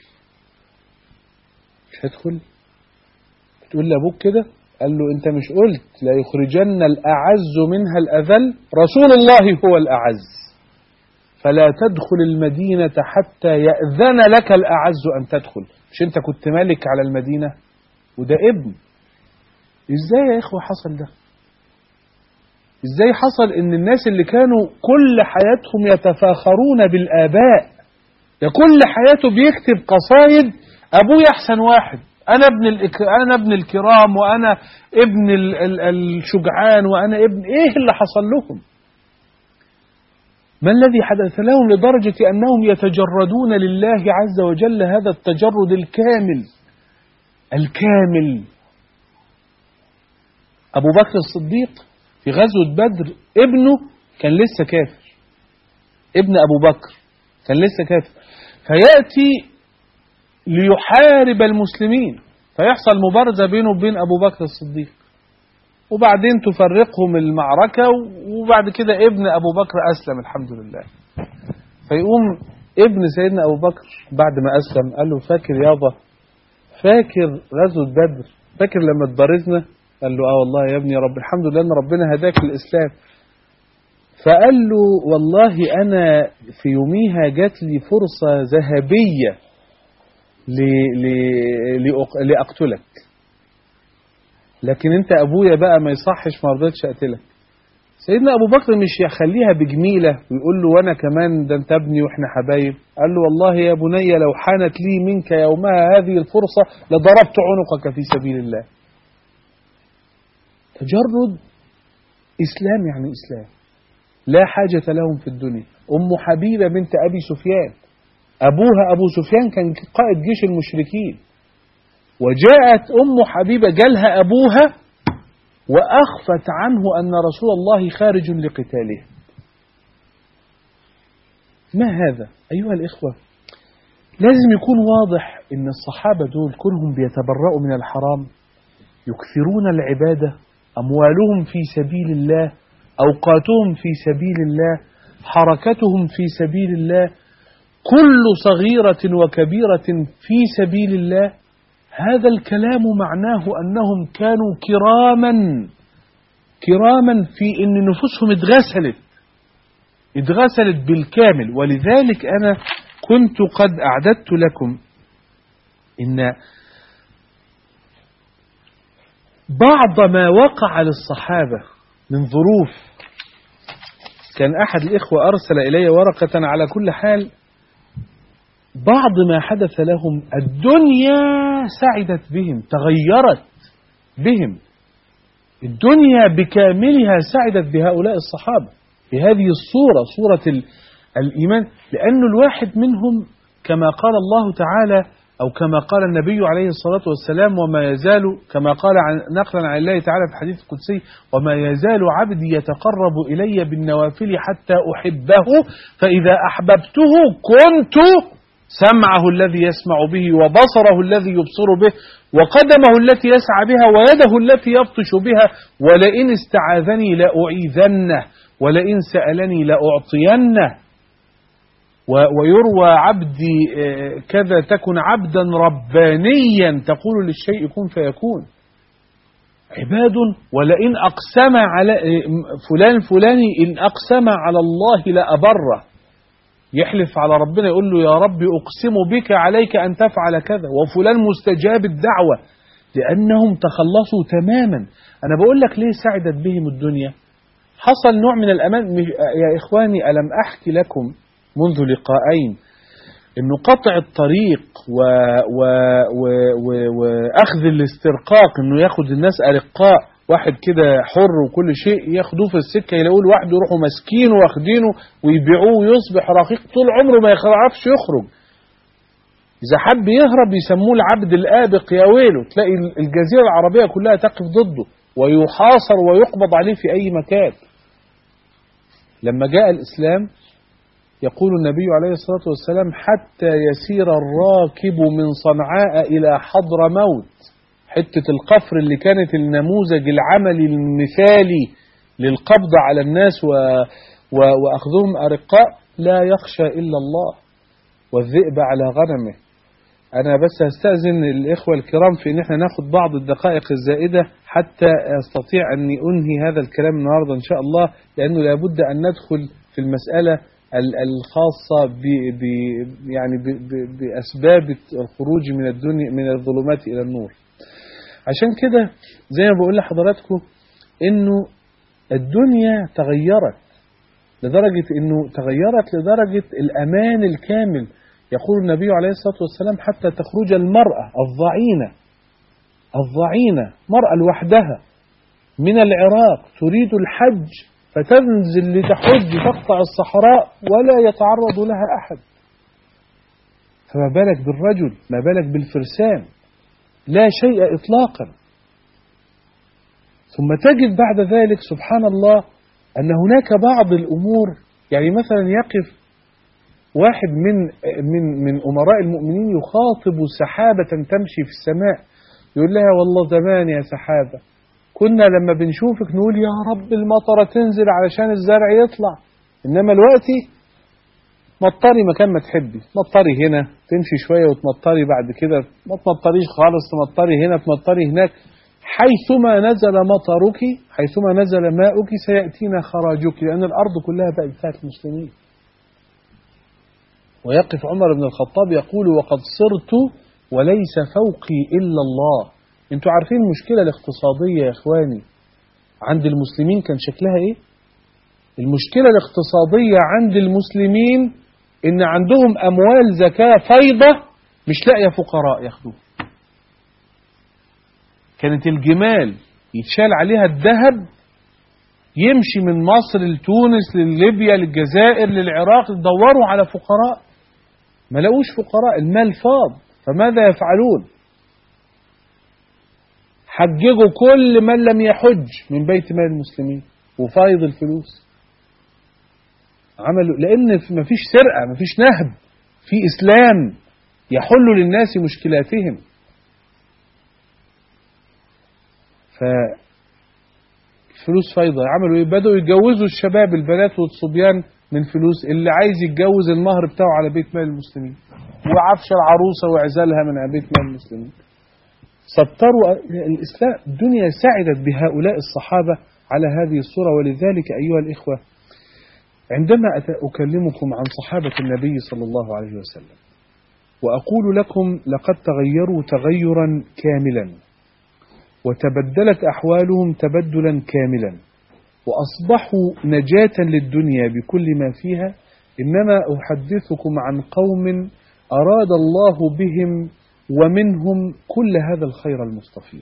مش هتدخل تقول لأبوك كده قال له أنت مش قلت لا يخرجن الأعز منها الأذل رسول الله هو الأعز فلا تدخل المدينة حتى يأذن لك الأعز أن تدخل مش أنت كنت مالك على المدينة وده ابن إزاي يا إخوة حصل ده إزاي حصل إن الناس اللي كانوا كل حياتهم يتفاخرون بالآباء يا كل حياته بيكتب قصايد أبوي أحسن واحد أنا ابن الإك... أنا ابن الكرام وأنا ابن ال... ال... الشجعان وأنا ابن إيه اللي حصل لهم ما الذي حدث لهم لدرجة أنهم يتجردون لله عز وجل هذا التجرد الكامل الكامل أبو بكر الصديق في غزوة بدر ابنه كان لسه كافر ابن أبو بكر كان لسه كافر فيأتي ليحارب المسلمين فيحصل مبارزة بينه وبين أبو بكر الصديق وبعدين تفرقهم المعركة وبعد كده ابن أبو بكر أسلم الحمد لله فيقوم ابن سيدنا أبو بكر بعد ما أسلم قال له فاكر يابا فاكر غزوة بدر فاكر لما اتبارزنا قال له اه والله يا ابني يا رب الحمد لله ان ربنا هداك للاسلام فقال له والله انا في يوميها جات لي فرصه ذهبيه ل... ل... لأق... لاقتلك لكن انت ابويا بقى ما يصحش ما رضيتش اقتلك سيدنا ابو بكر مش يخليها بجميله ويقول له وانا كمان ده انت ابني واحنا حبايب قال له والله يا بني لو حانت لي منك يومها هذه الفرصه لضربت عنقك في سبيل الله تجرد إسلام يعني إسلام لا حاجة لهم في الدنيا أم حبيبة بنت أبي سفيان أبوها أبو سفيان كان قائد جيش المشركين وجاءت أم حبيبة جالها أبوها وأخفت عنه أن رسول الله خارج لقتاله ما هذا أيها الإخوة لازم يكون واضح أن الصحابة دول كلهم بيتبرأوا من الحرام يكثرون العبادة أموالهم في سبيل الله أوقاتهم في سبيل الله حركتهم في سبيل الله كل صغيرة وكبيرة في سبيل الله هذا الكلام معناه أنهم كانوا كراما كراما في أن نفوسهم اتغسلت اتغسلت بالكامل ولذلك أنا كنت قد أعددت لكم إن بعض ما وقع للصحابة من ظروف كان أحد الإخوة أرسل إلي ورقة على كل حال بعض ما حدث لهم الدنيا سعدت بهم تغيرت بهم الدنيا بكاملها سعدت بهؤلاء الصحابة بهذه الصورة صورة الإيمان لأن الواحد منهم كما قال الله تعالى أو كما قال النبي عليه الصلاة والسلام وما يزال كما قال عن نقلا عن الله تعالى في الحديث القدسي وما يزال عبدي يتقرب إلي بالنوافل حتى أحبه فإذا أحببته كنت سمعه الذي يسمع به وبصره الذي يبصر به وقدمه التي يسعى بها ويده التي يبطش بها ولئن استعاذني لأعيذنه ولئن سألني لأعطينه ويروى عبدي كذا تكن عبدا ربانيا تقول للشيء كن فيكون عباد ولئن أقسم على فلان فلاني إن أقسم على الله لأبره يحلف على ربنا يقول له يا رب أقسم بك عليك أن تفعل كذا وفلان مستجاب الدعوة لأنهم تخلصوا تماما أنا بقول لك ليه سعدت بهم الدنيا حصل نوع من الأمان يا إخواني ألم أحكي لكم منذ لقاءين انه قطع الطريق و... و... و... و... واخذ الاسترقاق انه ياخد الناس ارقاء واحد كده حر وكل شيء ياخدوه في السكه يلاقوه لوحده يروحوا ماسكينه واخدينه ويبيعوه ويصبح رقيق طول عمره ما يعرفش يخرج اذا حب يهرب يسموه العبد الابق يا ويله تلاقي الجزيره العربيه كلها تقف ضده ويحاصر ويقبض عليه في اي مكان لما جاء الاسلام يقول النبي عليه الصلاة والسلام حتى يسير الراكب من صنعاء إلى حضر موت حتة القفر اللي كانت النموذج العملي المثالي للقبض على الناس و و وأخذهم أرقاء لا يخشى إلا الله والذئب على غنمه أنا بس هستأذن الإخوة الكرام في إن إحنا ناخد بعض الدقائق الزائدة حتى أستطيع أني أنهي هذا الكلام النهاردة إن شاء الله لأنه لابد أن ندخل في المسألة ال- الخاصة ب ب يعني ب ب بأسباب الخروج من الدنيا من الظلمات إلى النور عشان كده زي ما بقول لحضراتكم إنه الدنيا تغيرت لدرجة أنه تغيرت لدرجة الأمان الكامل يقول النبي عليه الصلاة والسلام حتى تخرج المرأة الضعينة الضعينة مرأة لوحدها من العراق تريد الحج فتنزل لتحج تقطع الصحراء ولا يتعرض لها أحد فما بالك بالرجل ما بالك بالفرسان لا شيء إطلاقا ثم تجد بعد ذلك سبحان الله أن هناك بعض الأمور يعني مثلا يقف واحد من من من أمراء المؤمنين يخاطب سحابة تمشي في السماء يقول لها والله زمان يا سحابة كنا لما بنشوفك نقول يا رب المطرة تنزل علشان الزرع يطلع إنما دلوقتي مطري مكان ما تحبي مطري هنا تمشي شوية وتمطري بعد كده ما تمطريش خالص تمطري هنا تمطري هناك حيثما نزل مطرك حيثما نزل ماؤك سيأتينا خراجك لأن الأرض كلها بقت بتاعت المسلمين ويقف عمر بن الخطاب يقول وقد صرت وليس فوقي إلا الله انتوا عارفين المشكلة الاقتصادية يا إخواني عند المسلمين كان شكلها إيه المشكلة الاقتصادية عند المسلمين إن عندهم أموال زكاة فايضة مش لاقية فقراء ياخدوها كانت الجمال يتشال عليها الذهب يمشي من مصر لتونس لليبيا للجزائر للعراق يدوروا على فقراء ما لقوش فقراء المال فاض فماذا يفعلون حججوا كل من لم يحج من بيت مال المسلمين وفايض الفلوس عملوا لان ما فيش سرقه ما فيش نهب في اسلام يحل للناس مشكلاتهم ف فلوس فايضة عملوا ايه بدأوا يتجوزوا الشباب البنات والصبيان من فلوس اللي عايز يتجوز المهر بتاعه على بيت مال المسلمين وعفش العروسة وعزالها من بيت مال المسلمين سطروا الإسلام الدنيا سعدت بهؤلاء الصحابة على هذه الصورة ولذلك أيها الإخوة عندما أكلمكم عن صحابة النبي صلى الله عليه وسلم وأقول لكم لقد تغيروا تغيرا كاملا وتبدلت أحوالهم تبدلا كاملا وأصبحوا نجاة للدنيا بكل ما فيها إنما أحدثكم عن قوم أراد الله بهم ومنهم كل هذا الخير المستفيض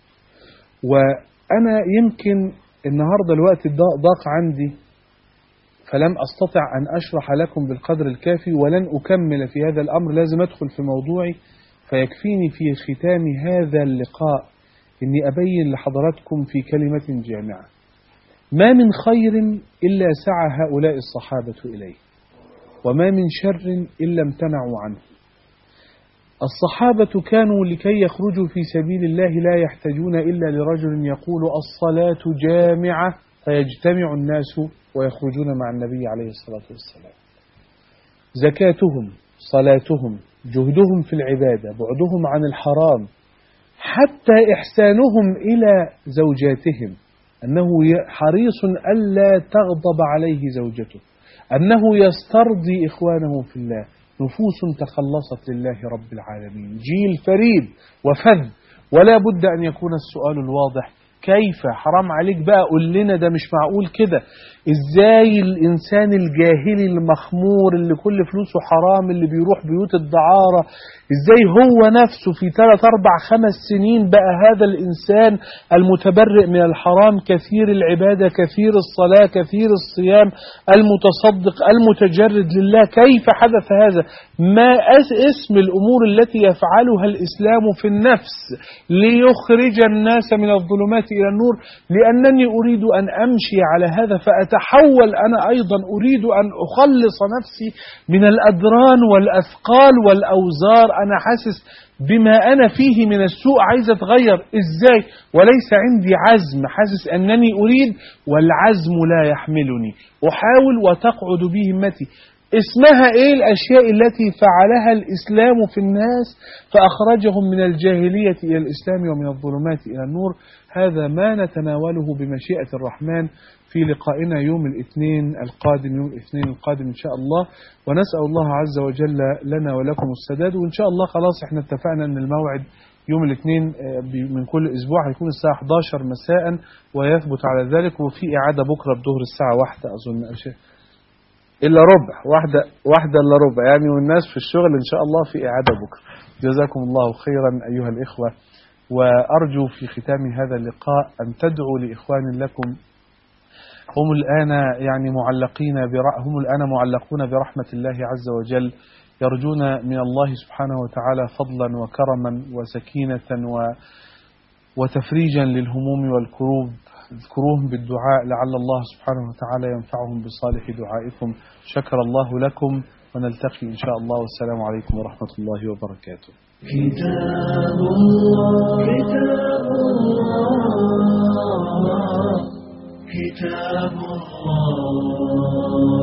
وأنا يمكن النهاردة الوقت ضاق عندي فلم أستطع أن أشرح لكم بالقدر الكافي ولن أكمل في هذا الأمر لازم أدخل في موضوعي فيكفيني في ختام هذا اللقاء إني أبين لحضراتكم في كلمة جامعة ما من خير إلا سعى هؤلاء الصحابة إليه وما من شر إلا امتنعوا عنه الصحابة كانوا لكي يخرجوا في سبيل الله لا يحتاجون إلا لرجل يقول الصلاة جامعة فيجتمع الناس ويخرجون مع النبي عليه الصلاة والسلام زكاتهم صلاتهم جهدهم في العبادة بعدهم عن الحرام حتى إحسانهم إلى زوجاتهم أنه حريص ألا تغضب عليه زوجته أنه يسترضي إخوانه في الله نفوس تخلصت لله رب العالمين جيل فريد وفذ ولا بد أن يكون السؤال الواضح كيف حرام عليك بقى قول لنا ده مش معقول كده ازاي الانسان الجاهلي المخمور اللي كل فلوسه حرام اللي بيروح بيوت الدعارة ازاي هو نفسه في ثلاث اربع خمس سنين بقى هذا الانسان المتبرئ من الحرام كثير العبادة كثير الصلاة كثير الصيام المتصدق المتجرد لله كيف حدث هذا ما اسم الامور التي يفعلها الاسلام في النفس ليخرج الناس من الظلمات إلى النور لأنني أريد أن أمشي على هذا فأتحول أنا أيضا أريد أن أخلص نفسي من الأدران والأثقال والأوزار أنا حاسس بما أنا فيه من السوء عايز أتغير إزاي وليس عندي عزم حاسس أنني أريد والعزم لا يحملني أحاول وتقعد بي همتي اسمها ايه الاشياء التي فعلها الاسلام في الناس فاخرجهم من الجاهليه الى الاسلام ومن الظلمات الى النور هذا ما نتناوله بمشيئه الرحمن في لقائنا يوم الاثنين القادم يوم الاثنين القادم ان شاء الله ونسال الله عز وجل لنا ولكم السداد وان شاء الله خلاص احنا اتفقنا ان الموعد يوم الاثنين من كل اسبوع هيكون الساعه 11 مساء ويثبت على ذلك وفي اعاده بكره بظهر الساعه 1 اظن أشياء الا ربع واحده واحده الا ربع يعني والناس في الشغل ان شاء الله في اعاده بكره جزاكم الله خيرا ايها الاخوه وارجو في ختام هذا اللقاء ان تدعوا لاخوان لكم هم الان يعني معلقين هم الان معلقون برحمه الله عز وجل يرجون من الله سبحانه وتعالى فضلا وكرما وسكينه و وتفريجا للهموم والكروب اذكروهم بالدعاء لعل الله سبحانه وتعالى ينفعهم بصالح دعائكم شكر الله لكم ونلتقي إن شاء الله والسلام عليكم ورحمة الله وبركاته كتاب الله كتاب الله كتاب الله